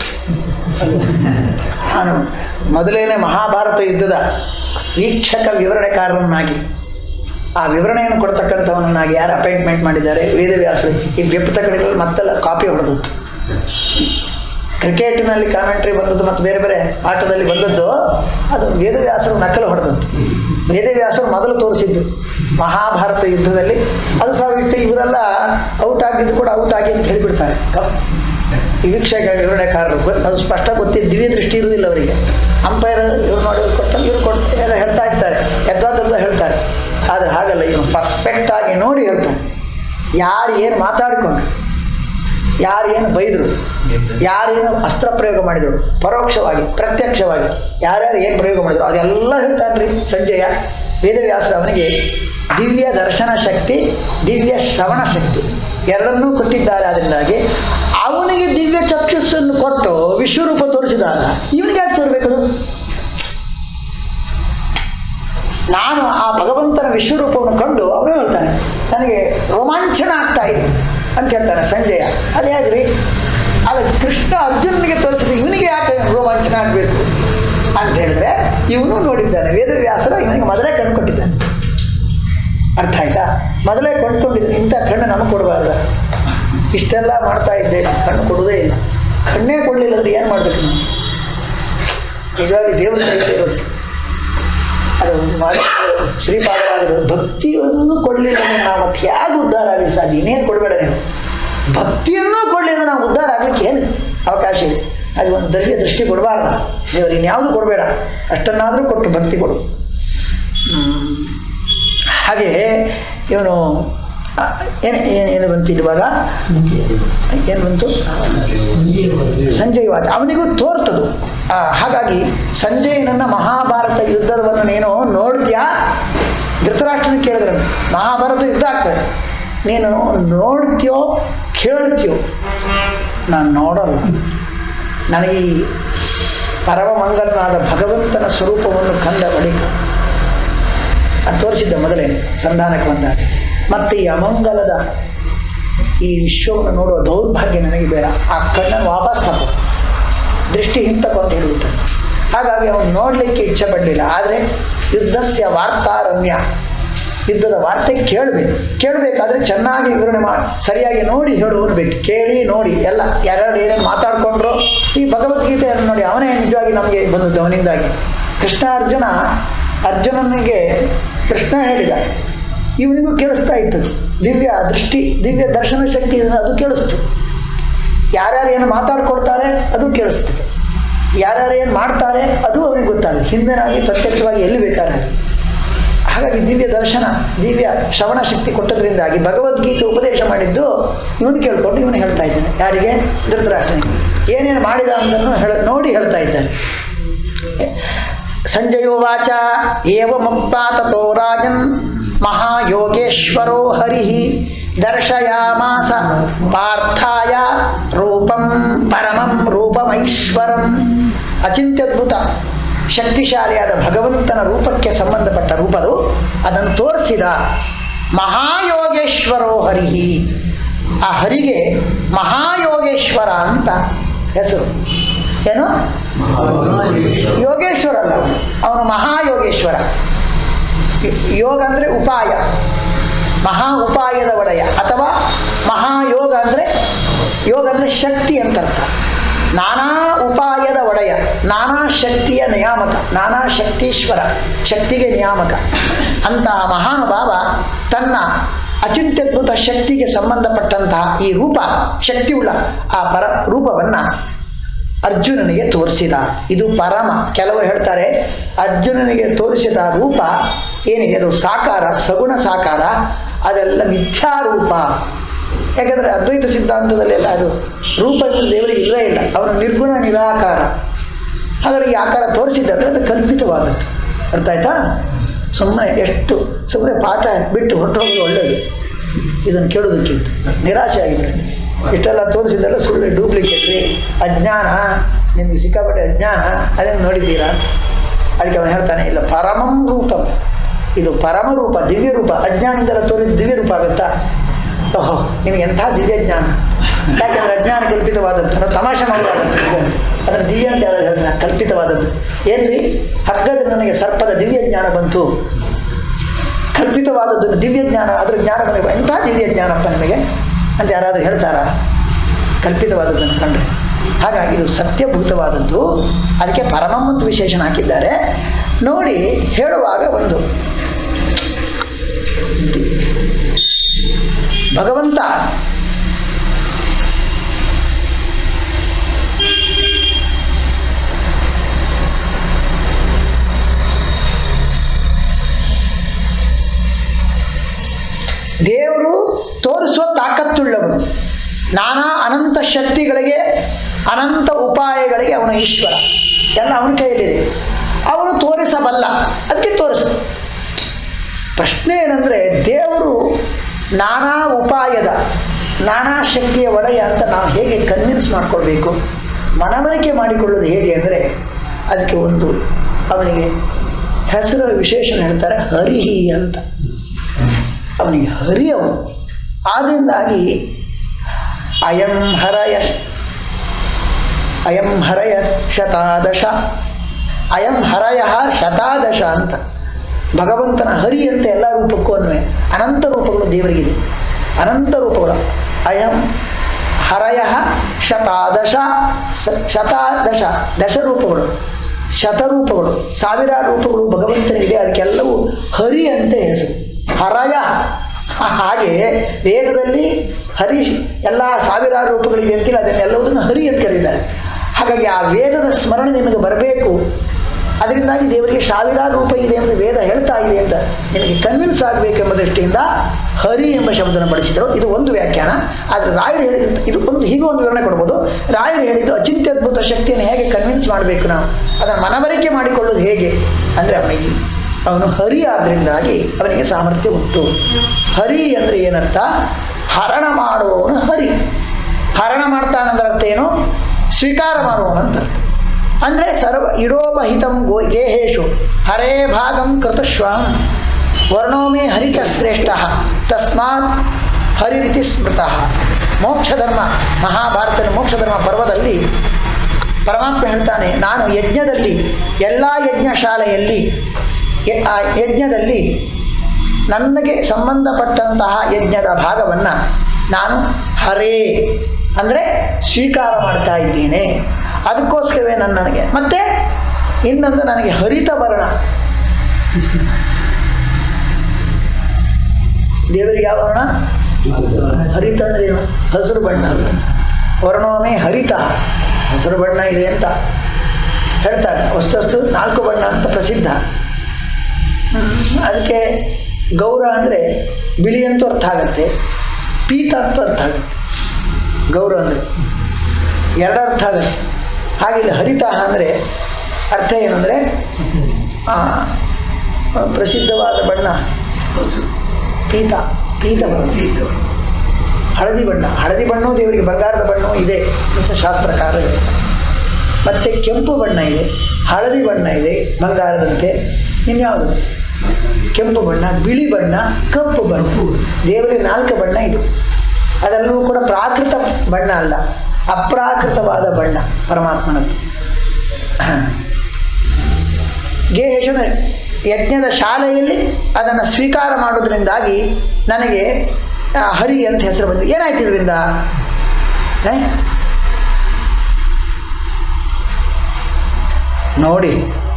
ನಾನು ಮೊದಲೇನೆ ಮಹಾಭಾರತ ಯುದ್ಧದ ವೀಕ್ಷಕ ವಿವರಣೆಕಾರರನ್ನಾಗಿ ಆ ವಿವರಣೆಯನ್ನು ಕೊಡ್ತಕ್ಕಂಥವನನ್ನಾಗಿ ಯಾರು ಅಪಾಯಿಂಟ್ಮೆಂಟ್ ಮಾಡಿದ್ದಾರೆ ವೇದವ್ಯಾಸರು ಈ ವ್ಯಪುಸ್ತಕಗಳಲ್ಲಿ ಮತ್ತೆಲ್ಲ ಕಾಪಿ ಹೊಡೆದು ಕ್ರಿಕೆಟ್ನಲ್ಲಿ ಕಾಮೆಂಟ್ರಿ ಬಂದದ್ದು ಮತ್ತು ಬೇರೆ ಬೇರೆ ಆಟದಲ್ಲಿ ಬಂದದ್ದು ಅದು ವೇದವ್ಯಾಸರು ನಕಲು ಹೊಡೆದದ್ದು ವೇದವ್ಯಾಸರು ಮೊದಲು ತೋರಿಸಿದ್ದು ಮಹಾಭಾರತ ಯುದ್ಧದಲ್ಲಿ ಅದು ಸಹ ಬಿಟ್ಟು ಇವರೆಲ್ಲ ಔಟ್ ಆಗಿದ್ದು ಕೂಡ ಔಟ್ ಆಗಿ ಅಂತ ಹೇಳಿಬಿಡ್ತಾರೆ ಕಪ್ ಈ ವೀಕ್ಷಕ ವಿವರಣೆಕಾರರು ಗೊ- ಅದು ಸ್ಪಷ್ಟ ಗೊತ್ತಿದ್ದು ದಿವ್ಯ ದೃಷ್ಟಿ ಇರುವುದಿಲ್ಲ ಅವರಿಗೆ ಅಂಪೈರ್ ಇವ್ರು ನೋಡಿ ಇವ್ರು ಕೊಟ್ಟು ಇವ್ರು ಕೊಟ್ಟು ಎಲ್ಲ ಹೇಳ್ತಾ ಇರ್ತಾರೆ ಯಥಾರ್ಥದ ಹೇಳ್ತಾರೆ ಆದರೆ ಹಾಗಲ್ಲ ಇವನು ಪರ್ಫೆಕ್ಟ್ ಆಗಿ ನೋಡಿ ಹೇಳ್ತಾನೆ ಯಾರು ಏನು ಮಾತಾಡಿಕೊಂಡು ಯಾರು ಏನು ಬೈದರು ಯಾರೇನು ಅಸ್ತ್ರ ಪ್ರಯೋಗ ಮಾಡಿದರು ಪರೋಕ್ಷವಾಗಿ ಪ್ರತ್ಯಕ್ಷವಾಗಿ ಯಾರ್ಯಾರು ಏನು ಪ್ರಯೋಗ ಮಾಡಿದ್ರು ಅದೆಲ್ಲ ಹೇಳ್ತಾನ್ರಿ ಸಂಜಯ ವೇದವ್ಯಾಸ ಅವನಿಗೆ ದಿವ್ಯ ದರ್ಶನ ಶಕ್ತಿ ದಿವ್ಯ ಶ್ರವಣ ಶಕ್ತಿ ಎರಡನ್ನೂ ಕೊಟ್ಟಿದ್ದಾರೆ ಅದರಿಂದಾಗಿ ಅವನಿಗೆ ದಿವ್ಯ ಚಕ್ಷುಸ್ಸನ್ನು ಕೊಟ್ಟು ವಿಶ್ವರೂಪ ತೋರಿಸಿದಾಗ ಇವನಿಗೆ ಯಾಕೆ ತೋರ್ಬೇಕದು ನಾನು ಆ ಭಗವಂತನ ವಿಶ್ವರೂಪವನ್ನು ಕಂಡು ಅವನು ಹೇಳ್ತಾನೆ ನನಗೆ ರೋಮಾಂಚನ ಆಗ್ತಾ ಇದೆ ಅಂತ ಹೇಳ್ತಾನೆ ಸಂಜಯ ಅದು ಹೇಗ್ರಿ ಅಲ್ಲ ಕೃಷ್ಣ ಅರ್ಜುನನಿಗೆ ತೋರಿಸಿದ ಇವನಿಗೆ ಯಾಕೆ ರೋಮಾಂಚನ ಆಗಬೇಕು ಅಂತ ಹೇಳಿದ್ರೆ ಇವನು ನೋಡಿದ್ದಾನೆ ವೇದವ್ಯಾಸರ ಇವನಿಗೆ ಮೊದಲೇ ಕಣ್ಣು ಕೊಟ್ಟಿದ್ದಾನೆ ಅರ್ಥ ಆಯ್ತಾ ಮೊದಲೇ ಕೊಂಡ್ಕೊಂಡಿದ್ದೀನಿ ಇಂಥ ಕಣ್ಣು ನಮಗೆ ಕೊಡಬಾರ್ದ ಇಷ್ಟೆಲ್ಲ ಮಾಡ್ತಾ ಇದ್ದೆ ಕಣ್ಣು ಕೊಡೋದೇ ಇಲ್ಲ ಕಣ್ಣೇ ಕೊಡಲಿಲ್ಲ ಅಂದ್ರೆ ಏನು ಮಾಡ್ಬೇಕು ನಾವು ನಿಜವಾಗಿ ದೇವರ ಕೈಯಲ್ಲಿ ಇರೋದು ಅದು ಮ- ಶ್ರೀಪಾದರಾಜರು ಭಕ್ತಿಯನ್ನು ಕೊಡಲಿಲ್ಲ ಅಂದ್ರೆ ನಾವು ಮತ್ತೆ ಹೇಗೆ ಉದ್ಧಾರ ಆಗಲಿ ಸಾಧ್ಯ ಇನ್ನೇನು ಕೊಡಬೇಡ ನೀವು ಭಕ್ತಿಯನ್ನೂ ಕೊಡಲಿಲ್ಲ ನಾವು ಉದ್ಧಾರ ಆಗಲಿಕ್ಕೆ ಏನು ಅವಕಾಶ ಇದೆ ಅದು ಒಂದು ದ್ರವ್ಯ ದೃಷ್ಟಿ ಕೊಡಬಾರ್ದ ದೇವರು ಇನ್ಯಾವುದು ಕೊಡಬೇಡ ಅಷ್ಟನ್ನಾದರೂ ಕೊಟ್ಟು ಭಕ್ತಿ ಕೊಡು ಹ್ಮ್. ಹಾಗೆ ಇವನು ಆ, ಏನು ಏನು ಏನು ಬಂತು ಇವಾಗ ಏನು ಬಂತು ಸಂಜಯ್ ವಾಚ ಅವನಿಗೂ ತೋರ್ತದು ಆ, ಹಾಗಾಗಿ ಸಂಜಯನನ್ನ ಮಹಾಭಾರತ ಯುದ್ಧವನ್ನು ನೀನು ನೋಡ್ತೀಯಾ ಧೃತರಾಷ್ಟ್ರನ ಕೇಳಿದ್ರೆ ಮಹಾಭಾರತ ಯುದ್ಧ ಆಗ್ತದೆ ನೀನು ನೋಡ್ತೀಯೋ ಕೇಳ್ತೀಯೋ ನಾನು ನೋಡಲ್ಲ ನನಗೆ ಈ ಪರಮಮಂಗಲನಾದ ಭಗವಂತನ ಸ್ವರೂಪವನ್ನು ಕಂಡ ಬಳಿಕ ಅದು ತೋರಿಸಿದ್ದೆ ಮೊದಲೇ ಸಂಧಾನಕ್ಕೆ ಬಂದಾಗ ಮತ್ತೆ ಈ ಅಮಂಗಲದ ಈ ವಿಶ್ವವನ್ನು ನೋಡುವ ದೌರ್ಭಾಗ್ಯ ನನಗೆ ಬೇಡ ಆ ಕಣ್ಣನ್ನು ವಾಪಸ್ ತಗೋ ದೃಷ್ಟಿ ಹಿಂತಕೋ ಅಂತ ಹೇಳಿಬಿಡ್ತಾನೆ ಹಾಗಾಗಿ ಅವನು ನೋಡಲಿಕ್ಕೆ ಇಚ್ಛೆ ಪಡಲಿಲ್ಲ ಆದರೆ ಯುದ್ಧಸ್ಯ ವಾರ್ತಾರಮ್ಯ ಯುದ್ಧದ ವಾರ್ತೆ ಕೇಳಬೇಕು ಕೇಳಬೇಕಾದ್ರೆ ಚೆನ್ನಾಗಿ ವಿವರಣೆ ಮಾಡಿ ಸರಿಯಾಗಿ ನೋಡಿ ಹೇಳುವನು ಬೇಕು ಕೇಳಿ ನೋಡಿ ಎಲ್ಲ ಯಾರ್ಯಾರು ಏನೇನು ಮಾತಾಡ್ಕೊಂಡ್ರು ಈ ಭಗವದ್ಗೀತೆಯನ್ನು ನೋಡಿ ಅವನೇ ನಿಜವಾಗಿ ನಮಗೆ ಬಂದದ್ದು ಅವನಿಂದಾಗಿ ಕೃಷ್ಣ ಅರ್ಜುನ ಅರ್ಜುನನಿಗೆ ಕೃಷ್ಣ ಹೇಳಿದ ಇವನಿಗೂ ಕೇಳಿಸ್ತಾ ಇತ್ತು ದಿವ್ಯ ದೃಷ್ಟಿ ದಿವ್ಯ ದರ್ಶನ ಶಕ್ತಿ ಇದೆ, ಅದು ಕೇಳಿಸ್ತು ಯಾರ್ಯಾರು ಏನು ಮಾತಾಡ್ಕೊಡ್ತಾರೆ ಅದು ಕೇಳಿಸ್ತದೆ ಯಾರ್ಯಾರು ಏನು ಮಾಡ್ತಾರೆ ಅದು ಅವನಿಗೆ ಗೊತ್ತಾಗುತ್ತೆ ಹಿಂದೆನಾಗಿ ಪ್ರತ್ಯಕ್ಷವಾಗಿ ಎಲ್ಲಿ ಬೇಕಾದ್ರೆ ಹಾಗಾಗಿ ದಿವ್ಯ ದರ್ಶನ ದಿವ್ಯ ಶ್ರವಣ ಶಕ್ತಿ ಕೊಟ್ಟದ್ರಿಂದಾಗಿ ಭಗವದ್ಗೀತೆ ಉಪದೇಶ ಮಾಡಿದ್ದು ಇವನು ಕೇಳ್ಕೊಂಡು ಇವನು ಹೇಳ್ತಾ ಇದ್ದಾನೆ ಯಾರಿಗೆ ಧೃತರಾಷ್ಟ್ರನಿಗೆ ಏನೇನು ಮಾಡಿದ ಅನ್ನೋದನ್ನು ಹೇಳ ನೋಡಿ ಹೇಳ್ತಾ ಇದ್ದಾನೆ ಸಂಜಯೋವಾಚ ಏವಮುಕ್ತಾತೋ ರಾಜನ್ ಮಹಾಯೋಗೇಶ್ವರೋ ಹರಿ ದರ್ಶಯಾಮಾಸ ಪಾರ್ಥಾಯ ರೂಪಂ ಪರಮಂ ರೂಪಮೈಶ್ವರಂ ಅಚಿಂತ್ಯದ್ಭುತ ಶಕ್ತಿಶಾಲಿಯಾದ ಭಗವಂತನ ರೂಪಕ್ಕೆ ಸಂಬಂಧಪಟ್ಟ ರೂಪದು ಅದನ್ನು ತೋರಿಸಿದ ಮಹಾಯೋಗೇಶ್ವರೋ ಹರಿಹಿ ಆ ಹರಿಗೆ ಮಹಾಯೋಗೇಶ್ವರ ಅಂತ ಹೆಸರು ಏನು ಯೋಗೇಶ್ವರ ಅಲ್ಲ ಅವನು. ಅವನು ಮಹಾಯೋಗೇಶ್ವರ ಯೋ- ಯೋಗ ಅಂದರೆ ಉಪಾಯ ಮಹಾ ಉಪಾಯದ ಒಡೆಯ ಅಥವಾ ಮಹಾಯೋಗ ಅಂದರೆ ಯೋಗ ಅಂದರೆ ಶಕ್ತಿ ಅಂತ ಅರ್ಥ ನಾನಾ ಉಪಾಯದ ಒಡೆಯ ನಾನಾ ಶಕ್ತಿಯ ನಿಯಾಮಕ ನಾನಾ ಶಕ್ತೀಶ್ವರ ಶಕ್ತಿಗೆ ನಿಯಾಮಕ ಅಂತಹ ಮಹಾನುಭಾವ ತನ್ನ ಅಚಿಂತ್ಯದ್ಭುತ ಶಕ್ತಿಗೆ ಸಂಬಂಧಪಟ್ಟಂತಹ ಈ ರೂಪ ಶಕ್ತಿಯುಳ್ಳ ಆ ಪರ ರೂಪವನ್ನ ಅರ್ಜುನನಿಗೆ ತೋರಿಸಿದ ಇದು ಪರಮ ಕೆಲವರು ಹೇಳ್ತಾರೆ ಅರ್ಜುನನಿಗೆ ತೋರಿಸಿದ ರೂಪ ಏನಿದೆ ಅದು ಸಾಕಾರ ಸಗುಣ ಸಾಕಾರ ಅದೆಲ್ಲ ಮಿಥ್ಯಾರೂಪ ಯಾಕಂದ್ರೆ ಅದ್ವೈತ ಸಿದ್ಧಾಂತದಲ್ಲೆಲ್ಲ ಅದು ರೂಪ ಇಲ್ಲದೆ ದೇವರಿಗೆ ಇಲ್ಲವೇ ಇಲ್ಲ ಅವನು ನಿರ್ಗುಣ ನಿರಾಕಾರ ಹಾಗಾಗಿ ಈ ಆಕಾರ ತೋರಿಸಿದ್ರೆ ಅದು ಕಲ್ಪಿತವಾದದ್ದು ಅರ್ಥ ಆಯ್ತಾ ಸುಮ್ಮನೆ ಎಷ್ಟು ಸುಮ್ಮನೆ ಪಾಠ ಬಿಟ್ಟು ಹೊರಟೋಗಿ ಒಳ್ಳೆಯದು ಇದನ್ನು ಕೇಳೋದಕ್ಕಿಂತ ನಿರಾಶೆ ಆಗಿಬಿಡುತ್ತೆ ಇಷ್ಟೆಲ್ಲ ತೋರಿಸಿದೆಲ್ಲ ಸುಳ್ಳು ಡೂಪ್ಲಿಕೇಟ್ ರೀ ಅಜ್ಞಾನ ನಿಮ್ಗೆ ಸಿಕ್ಕಾಪಟ್ಟೆ ಅಜ್ಞಾನ ಅದನ್ನು ನೋಡಿದ್ದೀರಾ ಅದಕ್ಕೆ ಅವನು ಹೇಳ್ತಾನೆ ಇಲ್ಲ ಪರಮಂ ರೂಪಂ ಇದು ಪರಮ ರೂಪ ದಿವ್ಯ ರೂಪ ಅಜ್ಞಾನದಿಂದೆಲ್ಲ ತೋರಿದ ದಿವ್ಯ ರೂಪ ಆಗುತ್ತಾ ಓಹೋ ನಿಮ್ಗೆ ಎಂಥ ದಿವ್ಯ ಜ್ಞಾನ ಯಾಕಂದ್ರೆ ಅಜ್ಞಾನ ಕಲ್ಪಿತವಾದದ್ದು ನಾವು ತಮಾಷೆ ಮಾಡುವಾಗಂತ ಅದನ್ನು ದಿವ್ಯ ಅಂತ ಯಾರು ಹೇಳ್ತಾರೆ ಕಲ್ಪಿತವಾದದ್ದು ಏನ್ರಿ ಹಗ್ಗದ ನನಗೆ ಸರ್ಪದ ದಿವ್ಯ ಜ್ಞಾನ ಬಂತು ಕಲ್ಪಿತವಾದದ್ದು ದಿವ್ಯ ಜ್ಞಾನ ಅದ್ರ ಜ್ಞಾನ ನನಗೆ ಎಂಥ ದಿವ್ಯ ಜ್ಞಾನಪ್ಪ ನಿಮಗೆ ಅಂತ ಯಾರಾದರೂ ಹೇಳ್ತಾರಾ ಕಲ್ಪಿತವಾದದ್ದನ್ನು ಕಂಡ್ರೆ ಹಾಗಾಗಿ ಇದು ಸತ್ಯಭೂತವಾದದ್ದು ಅದಕ್ಕೆ ಪರಮಂ ಅಂತ ವಿಶೇಷಣ ಹಾಕಿದ್ದಾರೆ ನೋಡಿ ಹೇಳುವಾಗ ಒಂದು ಭಗವಂತ ದೇವರು ತೋರಿಸುವ ತಾಕತ್ತುಳ್ಳವನು ನಾನಾ ಅನಂತ ಶಕ್ತಿಗಳಿಗೆ ಅನಂತ ಉಪಾಯಗಳಿಗೆ ಅವನ ಈಶ್ವರ ಎಲ್ಲ ಅವನ ಕೈಯಲ್ಲಿದೆ ಅವನು ತೋರಿಸಬಲ್ಲ ಅದಕ್ಕೆ ತೋರಿಸ ಪ್ರಶ್ನೆ ಏನಂದ್ರೆ ದೇವರು ನಾನಾ ಉಪಾಯದ ನಾನಾ ಶಕ್ತಿಯ ಒಡೆಯ ಅಂತ ನಾವು ಹೇಗೆ ಕನ್ವಿನ್ಸ್ ಮಾಡ್ಕೊಳ್ಬೇಕು ಮನವರಿಕೆ ಮಾಡಿಕೊಳ್ಳೋದು ಹೇಗೆ ಅಂದರೆ ಅದಕ್ಕೆ ಒಂದು ಅವನಿಗೆ ಹೆಸರ ವಿಶೇಷಣ ಹೇಳ್ತಾರೆ ಹರಿಹಿ ಅಂತ ಅವನಿಗೆ ಹರಿ ಅವನು ಆದ್ದರಿಂದಾಗಿ ಅಯಂ ಹರಯ ಅಯಂ ಹರಯ ಶತಾದಶ ಅಯಂ ಹರಯ ಶತಾದಶ ಅಂತ ಭಗವಂತನ ಹರಿ ಅಂತ ಎಲ್ಲ ರೂಪಕ್ಕೂ ಅನ್ವಯ ಅನಂತ ರೂಪಗಳು ದೇವರಿಗಿದೆ ಅನಂತ ರೂಪಗಳು ಅಯಂ ಹರಯ ಶತಾದಶ ಸ- ಶತಾದಶ ದಶರೂಪಗಳು ಶತರೂಪಗಳು ಸಾವಿರಾರು ರೂಪಗಳು ಭಗವಂತನಿಗಿದೆ ಅದಕ್ಕೆಲ್ಲವೂ ಹರಿ ಅಂತ ಹೆಸರು ಹರಯ ಹಾಗೆ ವೇದದಲ್ಲಿ ಹರಿ ಎಲ್ಲ ಸಾವಿರಾರು ರೂಪಗಳಿದೆ ಅಂತಿಲ್ಲ ಅದನ್ನೆಲ್ಲವುದನ್ನು ಹರಿ ಅಂತ ಕರೀತಾರೆ ಹಾಗಾಗಿ ಆ ವೇದದ ಸ್ಮರಣೆ ನಿಮಗೆ ಬರಬೇಕು ಅದರಿಂದಾಗಿ ದೇವರಿಗೆ ಸಾವಿರಾರು ರೂಪ ಇದೆ ಎಂದು ವೇದ ಹೇಳ್ತಾ ಇದೆ ಅಂತ ನಿಮಗೆ ಕನ್ವಿನ್ಸ್ ಆಗಬೇಕೆಂಬ ದೃಷ್ಟಿಯಿಂದ ಹರಿ ಎಂಬ ಶಬ್ದನ ಬಳಸಿದರು ಇದು ಒಂದು ವ್ಯಾಖ್ಯಾನ ಆದರೆ ರಾಯರು ಹೇಳಿದ ಇದು ಒಂದು ಹೀಗೆ ಒಂದು ವಿವರಣೆ ಕೊಡ್ಬೋದು ರಾಯರು ಹೇಳಿದ್ದು ಅಚಿಂತ್ಯದ್ಭುತ ಶಕ್ತಿಯನ್ನು ಹೇಗೆ ಕನ್ವಿನ್ಸ್ ಮಾಡಬೇಕು ನಾವು ಅದನ್ನು ಮನವರಿಕೆ ಮಾಡಿಕೊಳ್ಳೋದು ಹೇಗೆ ಅಂದರೆ ಅವನಿಗೆ ಅವನು ಹರಿ ಆದ್ರಿಂದಾಗಿ ಅವನಿಗೆ ಸಾಮರ್ಥ್ಯ ಉಂಟು ಹರಿ ಅಂದರೆ ಏನರ್ಥ ಹರಣ ಮಾಡುವವನು ಹರಿ ಹರಣ ಮಾಡ್ತಾನಂದ್ರ ಅರ್ಥ ಏನು ಸ್ವೀಕಾರ ಮಾಡುವವನಂತ ಅಂದರೆ ಸರ್ವ ಇಡೋಪಹಿತಂ ಗೋ ಗೇಹೇಶು ಹರೇ ಭಾಗಂ ಕೃತಶ್ವಾಂ ವರ್ಣೋಮೇ ಹರಿತ ಶ್ರೇಷ್ಠ ತಸ್ಮಾತ್ ಹರಿರಿತಿ ಸ್ಮೃತಃ ಮೋಕ್ಷಧರ್ಮ ಮಹಾಭಾರತದ ಮೋಕ್ಷಧರ್ಮ ಪರ್ವದಲ್ಲಿ ಪರಮಾತ್ಮ ಹೇಳ್ತಾನೆ ನಾನು ಯಜ್ಞದಲ್ಲಿ ಎಲ್ಲ ಯಜ್ಞಶಾಲೆಯಲ್ಲಿ ಯ- ಆ ಯಜ್ಞದಲ್ಲಿ ನನಗೆ ಸಂಬಂಧಪಟ್ಟಂತಹ ಯಜ್ಞದ ಭಾಗವನ್ನು ನಾನು ಹರೇ ಅಂದರೆ ಸ್ವೀಕಾರ ಮಾಡ್ತಾ ಇದ್ದೇನೆ ಅದಕ್ಕೋಸ್ಕರವೇ ನನ್ನ ನನಗೆ ಮತ್ತೆ ಇನ್ನೊಂದು ನನಗೆ ಹರಿತ ವರ್ಣ ದೇವರಿಗೆ ಯಾವ ವರ್ಣ ಹರಿತ ಅಂದ್ರೆ ಏನು ಹಸಿರು ಬಣ್ಣ ವರ್ಣೋಮೆ ಹರಿತ ಹಸಿರು ಬಣ್ಣ ಇದೆ ಅಂತ ಹೇಳ್ತಾರೆ ವಸ್ತು ನಾಲ್ಕು ಬಣ್ಣ ಅಂತ ಪ್ರಸಿದ್ಧ ಹ್ಮ್. ಅದಕ್ಕೆ ಗೌರ ಅಂದರೆ ಬಿಳಿ ಅಂತೂ ಅರ್ಥ ಆಗತ್ತೆ ಪೀತ ಅಂತೂ ಅರ್ಥ ಆಗುತ್ತೆ ಗೌರ ಅಂದರೆ ಎರಡು ಅರ್ಥ ಆಗುತ್ತೆ ಹಾಗೆ ಇಲ್ಲಿ ಹರಿತ ಅಂದರೆ ಅರ್ಥ ಏನು ಅಂದರೆ ಪ್ರಸಿದ್ಧವಾದ ಬಣ್ಣ ಪೀತ ಪೀತ ಬಣ್ಣ ಹಳದಿ ಬಣ್ಣ ಹಳದಿ ಬಣ್ಣವು ದೇವರಿಗೆ ಬಂಗಾರದ ಬಣ್ಣವೂ ಇದೆ ಅಂತ ಶಾಸ್ತ್ರಕಾರ ಇದೆ ಮತ್ತೆ ಕೆಂಪು ಬಣ್ಣ ಇದೆ ಹಳದಿ ಬಣ್ಣ ಇದೆ ಬಂಗಾರದಂತೆ ಇನ್ಯಾವುದು ಕೆಂಪು ಬಣ್ಣ ಬಿಳಿ ಬಣ್ಣ ಕಪ್ಪು ಬಣ್ಣ ದೇವರಿಗೆ ನಾಲ್ಕು ಬಣ್ಣ ಇದು ಅದೆಲ್ಲವೂ ಕೂಡ ಪ್ರಾಕೃತ ಬಣ್ಣ ಅಲ್ಲ ಅಪ್ರಾಕೃತವಾದ ಬಣ್ಣ ಪರಮಾತ್ಮನದ್ದು ಗೇಹೇಶನ ಯಜ್ಞದ ಶಾಲೆಯಲ್ಲಿ ಅದನ್ನು ಸ್ವೀಕಾರ ಮಾಡೋದ್ರಿಂದಾಗಿ ನನಗೆ ಆ, ಹರಿ ಅಂತ ಹೆಸರು ಬಂದಿದೆ ಏನಾಯ್ತು ಇದರಿಂದ ಏ? ನೋಡಿ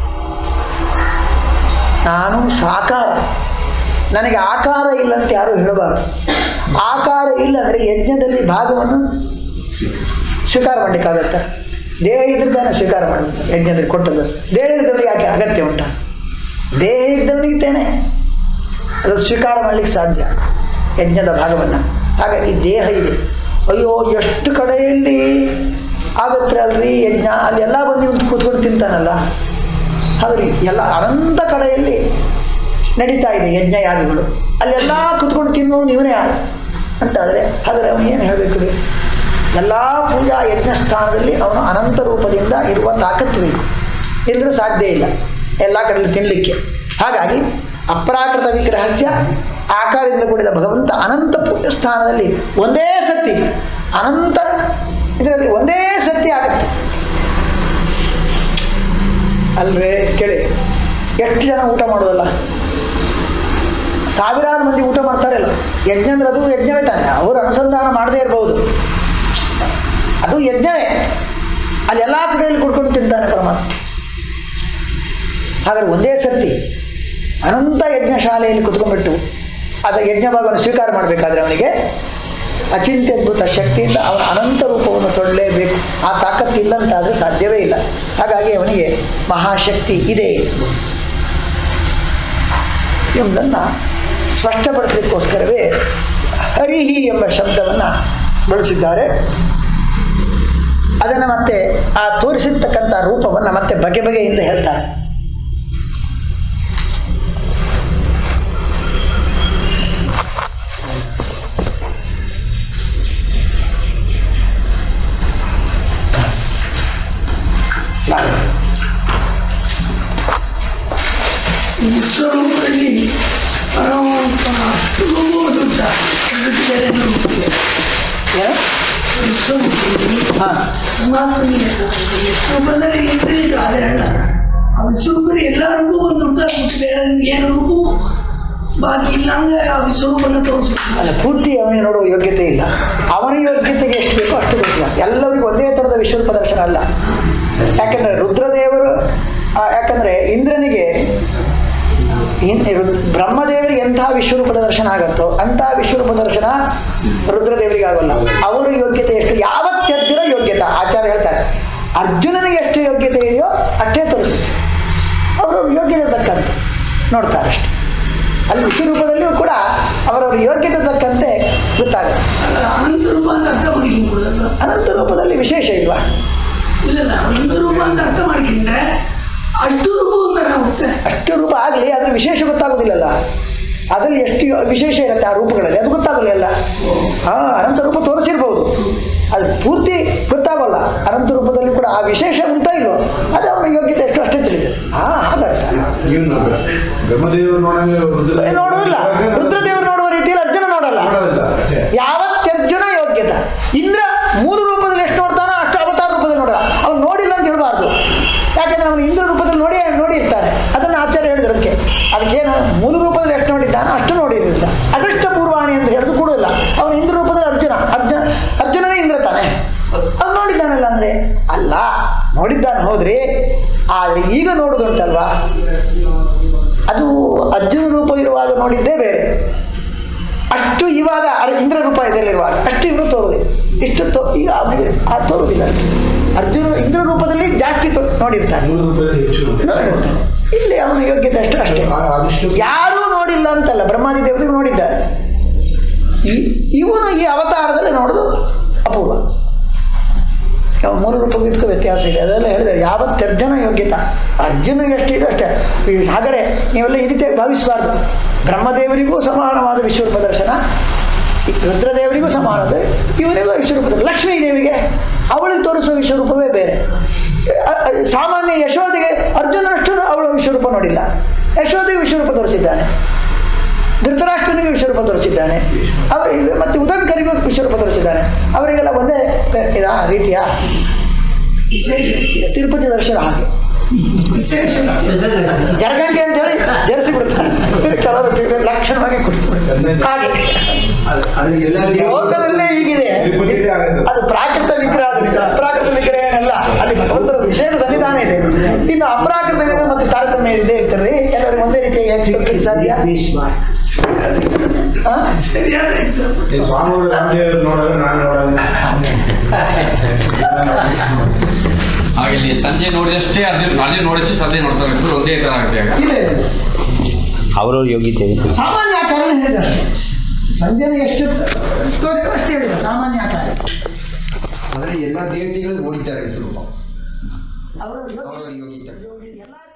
ನಾನು ಸಾಕಾರ ನನಗೆ ಆಕಾರ ಇಲ್ಲ ಅಂತ ಯಾರು ಹೇಳಬಾರ್ದು ಆಕಾರ ಇಲ್ಲ ಅಂದರೆ ಯಜ್ಞದಲ್ಲಿ ಭಾಗವನ್ನು ಸ್ವೀಕಾರ ಮಾಡಲಿಕ್ಕಾಗತ್ತ ದೇಹ ಇದ್ರದ್ದಾನೆ ಸ್ವೀಕಾರ ಮಾಡಬೇಕು ಯಜ್ಞದಲ್ಲಿ ಕೊಟ್ಟದ್ದು ದೇಹ ಇದ್ದವನಿಗೆ ಯಾಕೆ ಅಗತ್ಯ ಉಂಟ ದೇಹ ಇದ್ದವನಿಗಿದ್ದೇನೆ ಅದು ಸ್ವೀಕಾರ ಮಾಡಲಿಕ್ಕೆ ಸಾಧ್ಯ ಯಜ್ಞದ ಭಾಗವನ್ನು ಹಾಗಾಗಿ ದೇಹ ಇದೆ ಅಯ್ಯೋ ಎಷ್ಟು ಕಡೆಯಲ್ಲಿ ಆಗತ್ತೆ ಅಲ್ರಿ ಯಜ್ಞ ಅಲ್ಲಿ ಎಲ್ಲ ಬಂದು ಇವ್ನು ಕೂತ್ಕೊಂಡು ತಿಂತಾನಲ್ಲ ಹೌದ್ರಿ ಎಲ್ಲ ಅನಂತ ಕಡೆಯಲ್ಲಿ ನಡೀತಾ ಇದೆ ಯಜ್ಞ ಯಾಗಗಳು ಅಲ್ಲೆಲ್ಲ ಕುತ್ಕೊಂಡು ತಿನ್ನೋನು ಇವನೇ ಯಾರು ಅಂತಾದರೆ ಹಾಗಾದ್ರೆ ಅವನು ಏನು ಹೇಳಬೇಕು ರೀ ಎಲ್ಲ ಪೂಜಾ ಯಜ್ಞ ಸ್ಥಾನದಲ್ಲಿ ಅವನು ಅನಂತ ರೂಪದಿಂದ ಇರುವ ತಾಕತ್ತು ಬೇಕು ಎಲ್ಲರೂ ಸಾಧ್ಯ ಇಲ್ಲ ಎಲ್ಲ ಕಡೆಯಲ್ಲಿ ತಿನ್ನಲಿಕ್ಕೆ ಹಾಗಾಗಿ ಅಪ್ರಾಕೃತ ವಿಗ್ರಹಸ್ಯ ಆಕಾರದಿಂದ ಕೂಡಿದ ಭಗವಂತ ಅನಂತ ಪೂಜಾ ಸ್ಥಾನದಲ್ಲಿ ಒಂದೇ ಸತಿ ಅನಂತ ಇದರಲ್ಲಿ ಒಂದೇ ಸತಿ ಆಗುತ್ತೆ ಅಲ್ವೇ ಕೇಳಿ ಎಷ್ಟು ಜನ ಊಟ ಮಾಡೋದಲ್ಲ ಸಾವಿರಾರು ಮಂದಿ ಊಟ ಮಾಡ್ತಾರಲ್ಲ ಯಜ್ಞ ಅಂದ್ರೆ ಅದು ಯಜ್ಞವೇ ತಾನೆ ಅವರು ಅನುಸಂಧಾನ ಮಾಡದೇ ಇರಬಹುದು ಅದು ಯಜ್ಞವೇ ಅಲ್ಲಿ ಎಲ್ಲ ಕಡೆಯಲ್ಲಿ ಕುಡ್ಕೊಂಡು ತಿಂತಾನೆ ಪರಮಾತ್ಮ ಹಾಗಾದ್ರೆ ಒಂದೇ ಸರ್ತಿ ಅನಂತ ಯಜ್ಞಶಾಲೆಯಲ್ಲಿ ಕುತ್ಕೊಂಡ್ಬಿಟ್ಟು ಅದ ಯಜ್ಞ ಭಾಗವನ್ನು ಸ್ವೀಕಾರ ಮಾಡಬೇಕಾದ್ರೆ ಅವನಿಗೆ ಅಚಿಂತ್ಯದ್ಭುತ ಶಕ್ತಿಯಿಂದ ಅವನ ಅನಂತ ರೂಪವನ್ನು ತೊಡಲೇಬೇಕು ಆ ತಾಕತ್ತು ಇಲ್ಲ ಅಂತಾದರೆ ಸಾಧ್ಯವೇ ಇಲ್ಲ ಹಾಗಾಗಿ ಅವನಿಗೆ ಮಹಾಶಕ್ತಿ ಇದೆ ಎಂಬುದನ್ನು ಸ್ಪಷ್ಟಪಡಿಸಲಿಕ್ಕೋಸ್ಕರವೇ ಹರಿಹಿ ಎಂಬ ಶಬ್ದವನ್ನು ಬಳಸಿದ್ದಾರೆ ಅದನ್ನು ಮತ್ತೆ ಆ ತೋರಿಸಿರ್ತಕ್ಕಂಥ ರೂಪವನ್ನು ಮತ್ತೆ ಬಗೆ ಬಗೆಯಿಂದ ಹೇಳ್ತಾರೆ ವಿಶ್ವರೂಪದಲ್ಲಿ ಪರಮಾತ್ಮ ಅಷ್ಟು ಹೋಗುವುದುಂಟ ಅದಕ್ಕೆ ಬೇರೆ ರೂಪವಿದೆ. ಏನು? ವಿಶ್ವರೂಪದಲ್ಲಿ ಹಾಂ ಪರಮಾತ್ಮನಿಗೆ ವಿಶ್ವರೂಪದಲ್ಲಿ ಇದ್ರೆ ಇದು ಅದೇ ಅಲ್ಲ ಆ ವಿಶ್ವರೂಪದಲ್ಲಿ ಎಲ್ಲ ರೂಪು ಒಂದು ಉಂಟ ಮತ್ತು ಬೇರೆ ಏನು ರೂಪು ಬಾಕಿ ಇಲ್ಲ ಅಂದ್ರೆ ಆ ವಿಶ್ವರೂಪನ ತೋರಿಸ್ಬೇಕು ಅಲ್ಲ ಪೂರ್ತಿ ಅವನಿಗೆ ನೋಡುವ ಯೋಗ್ಯತೆ ಇಲ್ಲ ಅವನ ಯೋಗ್ಯತೆಗೆ ಎಷ್ಟು ಬೇಕೋ ಅಷ್ಟು ದರ್ಶನ ಎಲ್ಲರಿಗೂ ಒಂದೇ ಥರದ ವಿಶ್ವರೂಪ ದರ್ಶನ ಅಲ್ಲ ಯಾಕಂದ್ರೆ ರುದ್ರದೇವರು ಆ, ಯಾಕಂದ್ರೆ ಇಂದ್ರನಿಗೆ ಇನ್- ರು- ಬ್ರಹ್ಮದೇವರಿಗೆ ಎಂತಹ ವಿಶ್ವರೂಪದ ದರ್ಶನ ಆಗತ್ತೋ ಅಂತಹ ವಿಶ್ವರೂಪ ದರ್ಶನ ರುದ್ರದೇವರಿಗೆ ಆಗೋಲ್ಲ ಅವರ ಯೋಗ್ಯತೆ ಎಷ್ಟು ಯಾವತ್ತೆದ್ದಿರೋ ಯೋಗ್ಯತೆ ಆಚಾರ್ಯ ಹೇಳ್ತಾರೆ ಅರ್ಜುನನಿಗೆ ಎಷ್ಟು ಯೋಗ್ಯತೆ ಇದೆಯೋ ಅಷ್ಟೇ ತೋರಿಸಿ ಅವರು ಯೋಗ್ಯತೆ ತಕ್ಕಂತೆ ನೋಡ್ತಾರೆ ಅಷ್ಟೆ ಅಲ್ಲಿ ವಿಶ್ವರೂಪದಲ್ಲಿಯೂ ಕೂಡ ಅವರವರ ಯೋಗ್ಯತೆ ತಕ್ಕಂತೆ ಗೊತ್ತಾಗುತ್ತೆ ಅಲ್ಲ, ಅನಂತ ರೂಪ ಅಂತ ಅರ್ಥ ಮಾಡ್ಕೊಂಡ್ಬೋದಲ್ಲ ಅನಂತ ರೂಪದಲ್ಲಿ ವಿಶೇಷ ಇಲ್ವಾ ಇಲ್ಲ ಇಲ್ಲ, ಅನಂತ ರೂಪ ಅಂತ ಅರ್ಥ ಮಾಡ್ಕೊಂಡ್ರೆ ಅಷ್ಟು ರೂಪ ಒಂದರ ಆಗುತ್ತೆ ಅಷ್ಟು ರೂಪ ಆಗಲಿ ಅದ್ರ ವಿಶೇಷ ಗೊತ್ತಾಗೋದಿಲ್ಲಲ್ಲ ಅದರಲ್ಲಿ ಎಷ್ಟು ಯೋ- ವಿಶೇಷ ಇರುತ್ತೆ ಆ ರೂಪಗಳಲ್ಲಿ ಅದು ಗೊತ್ತಾಗಲಿಲ್ಲ ಹಾ ಅನಂತ ರೂಪ ತೋರಿಸಿರ್ಬೋದು ಅದು ಪೂರ್ತಿ ಗೊತ್ತಾಗಲ್ಲ ಅನಂತ ರೂಪದಲ್ಲಿ ಕೂಡ ಆ ವಿಶೇಷ ಉಂಟೋ ಇಲ್ವೋ ಅದು ಅವನ ಯೋಗ್ಯತೆ ಎಷ್ಟು ಅಷ್ಟೇ ತಿಳಿದೆ ಹಾ ಹಾಗರ್ಥ ಇವನು ಬ್ರಹ್ಮದೇವರು ನೋಡಂಗೆ ರುದ್ರ- ನೋಡುವುದಿಲ್ಲ ರುದ್ರದೇವರು ನೋಡುವ ರೀತಿಯಲ್ಲಿ ಅರ್ಜುನ ನೋಡಲ್ಲ ನೋಡೋದಿಲ್ಲ ಅಷ್ಟೇ. ಯಾವತ್ತೆ ಅರ್ಜುನ ಯೋಗ್ಯತ ಇಂದ್ರ ಮೂರು ರೂಪದಲ್ಲಿ ಎಷ್ಟು ನೋಡ್ತಾನೋ ಅಷ್ಟು ಅವತಾರ ರೂಪದಲ್ಲಿ ನೋಡಲ್ಲ ಅವ್ನು ನೋಡಿಲ್ಲ ಅಂತ ಹೇಳಬಾರ್ದು ಯಾಕೆಂದ್ರೆ ಅವನು ಇಂದ್ರ ರೂಪದಲ್ಲಿ ನೋಡಿ ನೋಡಿರ್ತಾನೆ ಅದನ್ನು ಆಚಾರ್ಯ ಹೇಳಿದ್ರು ಅದಕ್ಕೆ ಅದಕ್ಕೇನು ಮೂಲ ರೂಪದಲ್ಲಿ ಎಷ್ಟು ನೋಡಿದ್ದಾನೆ ಅಷ್ಟು ನೋಡಿರಲಿಲ್ಲ ಅದೃಷ್ಟ ಪೂರ್ವಾಣಿ ಅಂತ ಹೇಳಿದ್ರು ಕೊಡೋದಿಲ್ಲ ಅವನು ಇಂದ್ರ ರೂಪದಲ್ಲಿ ಅರ್ಜುನ ಅರ್ಜುನ ಅರ್ಜುನನೇ ಇಂದ್ರ ತಾನೆ ಅವ್ನು ನೋಡಿದ್ದಾನಲ್ಲ ಅಂದ್ರೆ ಅಲ್ಲ ನೋಡಿದ್ದಾನೆ ಹೋದ್ರಿ ಆದ್ರೆ ಈಗ ನೋಡುದುಂಟಲ್ವಾ ಅದು ಅರ್ಜುನ ರೂಪ ಇರುವಾಗ ನೋಡಿದ್ದೇ ಬೇರೆ ಅಷ್ಟು ಇವಾಗ ಅರ್- ಇಂದ್ರ ರೂಪ ಇದರಲ್ಲಿರುವಾಗ ಅಷ್ಟು ಇವರು ತೋರುದೆ ಇಷ್ಟು ತೋ ಈಗ ಅವನಿಗೆ ಆ ತೋರುದಿಲ್ಲ ಅರ್ಜುನ ಇಂದ್ರ ರೂಪದಲ್ಲಿ ಜಾಸ್ತಿ ತೋ ನೋಡಿರ್ತಾನೆ ಮೂರು ರೂಪಾಯಿ ಹೆಚ್ಚು ನೋಡಿರ್ತಾನೆ ಇಲ್ಲಿ ಅವನ ಯೋಗ್ಯತೆ ಅಷ್ಟು ಅಷ್ಟೇ ಆ- ಅದಿಷ್ಟು ಯಾರೂ ನೋಡಿಲ್ಲ ಅಂತಲ್ಲ ಬ್ರಹ್ಮಾದಿ ದೇವತೆಗಳು ನೋಡಿದ್ದಾರೆ ಈ- ಇವನು ಈ ಅವತಾರದಲ್ಲಿ ನೋಡೋದು ಅಪೂರ್ವ ಯಾವ ಮೂರು ರೂಪಕ್ಕೂ ಇದಕ್ಕೂ ವ್ಯತ್ಯಾಸ ಇದೆ ಅದೆಲ್ಲ ಹೇಳಿದ್ರೆ ಯಾವತ್ತು ಅರ್ಜುನ ಯೋಗ್ಯತಾ ಅರ್ಜುನಿಗೆ ಎಷ್ಟಿದೆ ಅಷ್ಟೇ ಈ ಹಾಗರೆ ನೀವೆಲ್ಲ ಈ ರೀತಿ ಭಾವಿಸಬಾರ್ದು ಬ್ರಹ್ಮದೇವರಿಗೂ ಸಮಾನವಾದ ವಿಶ್ವರೂಪ ದರ್ಶನ ಈ ರುದ್ರದೇವರಿಗೂ ಸಮಾನದ ಇವರಿಗೂ ವಿಶ್ವರೂಪ ದರ್ಶನ ಲಕ್ಷ್ಮೀ ದೇವಿಗೆ ಅವಳಿಗೆ ತೋರಿಸುವ ವಿಶ್ವರೂಪವೇ ಬೇರೆ ಅ- ಅ- ಸಾಮಾನ್ಯ ಯಶೋದಿಗೆ ಅರ್ಜುನನಷ್ಟು ಅವಳ ವಿಶ್ವರೂಪ ನೋಡಿಲ್ಲ ಯಶೋದಿಗೆ ವಿಶ್ವರೂಪ ತೋರಿಸಿದ್ದಾನೆ ಧೃತರಾಷ್ಟ್ರನಿಗೆ ವಿಶ್ವರೂಪ ತೋರಿಸಿದ್ದಾನೆ ಅವರಿಗೆ ಮತ್ತೆ ಉದಂಕರಿಗೂ ವಿಶ್ವರೂಪ ತೋರಿಸಿದ್ದಾನೆ ಅವರಿಗೆಲ್ಲ ಒಂದೇ ಇದಾ ರೀತಿಯ ವಿಶೇಷ ರೀತಿಯ ತಿರುಪತಿ ದರ್ಶನ ಹಾಗೆ ವಿಶೇಷ ರೀತಿಯ ಜರಗಂಟೆ ಅಂತ ಹೇಳಿ ಜರಿಸಿ ಬಿಡ್ತಾರೆ ಕೆಲವರು ತಿರುಗಿ ಲಕ್ಷಣವಾಗಿ ಕುಡಿಸ್ಬಿಡ್ತಾರೆ ಹಾಗೆ ಅದು- ಅದು ಎಲ್ಲರಿಗೂ ಲೋಕದಲ್ಲೇ ಹೀಗಿದೆ ತಿರುಪತಿದೇ ಆಗುತ್ತೆ. ಅದು ಪ್ರಾಕೃತ ವಿಗ್ರಹ ಅದು ಅಪ್ರಾಕೃತ ವಿಗ್ರಹ ಏನಲ್ಲ ಅಲ್ಲಿ ಭಗವಂತನ ವಿಶೇಷ ಸನ್ನಿಧಾನ ಇದೆ ಇನ್ನು ಅಪ್ರಾಕೃತ ವಿಗ್ರಹ ಮತ್ತು ತಾರತಮ್ಯ ಇದೆ ಇರ್ತಾರೆ ಎಲ್ಲರಿಗೂ ಒಂದೇ ರೀತಿಯ ಯಾಕೆ ಸಾಧ್ಯ ಹಾ? ಸರಿಯಾದ ಎಕ್ಸಾಂಪಲ್ ಈ ಸ್ವಾಮಿಗಳು ರಾಮದೇವರು ನೋಡೋದು ನಾನು ನೋಡೋದು ಹಾಗೆ ಇಲ್ಲಿ ಸಂಜೆ ನೋಡಿದಷ್ಟೇ ಅರ್ಜುನ್ ಅರ್ಜುನ್ ನೋಡಿದಷ್ಟೇ ಸಂಜೆ ನೋಡ್ತಾರೆ ಇಬ್ರು ಒಂದೇ ತರ ಆಗುತ್ತೆ ಆಗ ಇಲ್ಲ ಇಲ್ಲ. ಅವರವ್ರ ಯೋಗ್ಯತೆ ಇರುತ್ತೆ. ಸಾಮಾನ್ಯ ಆಕಾರ ಹೇಳಿದ ಅಷ್ಟೇ ಸಂಜೆನ ಎಷ್ಟು ತೋರಿದ್ರು ಅಷ್ಟೇ ಹೇಳಿದ ಸಾಮಾನ್ಯ ಆಕಾರ ಆದರೆ ಎಲ್ಲ ದೇವತೆಗಳು ನೋಡಿದ್ದಾರೆ ವಿಶ್ವರೂಪ ಅವರು ಅವರ ಯೋಗಿತಾರೆ ಎಲ್ಲ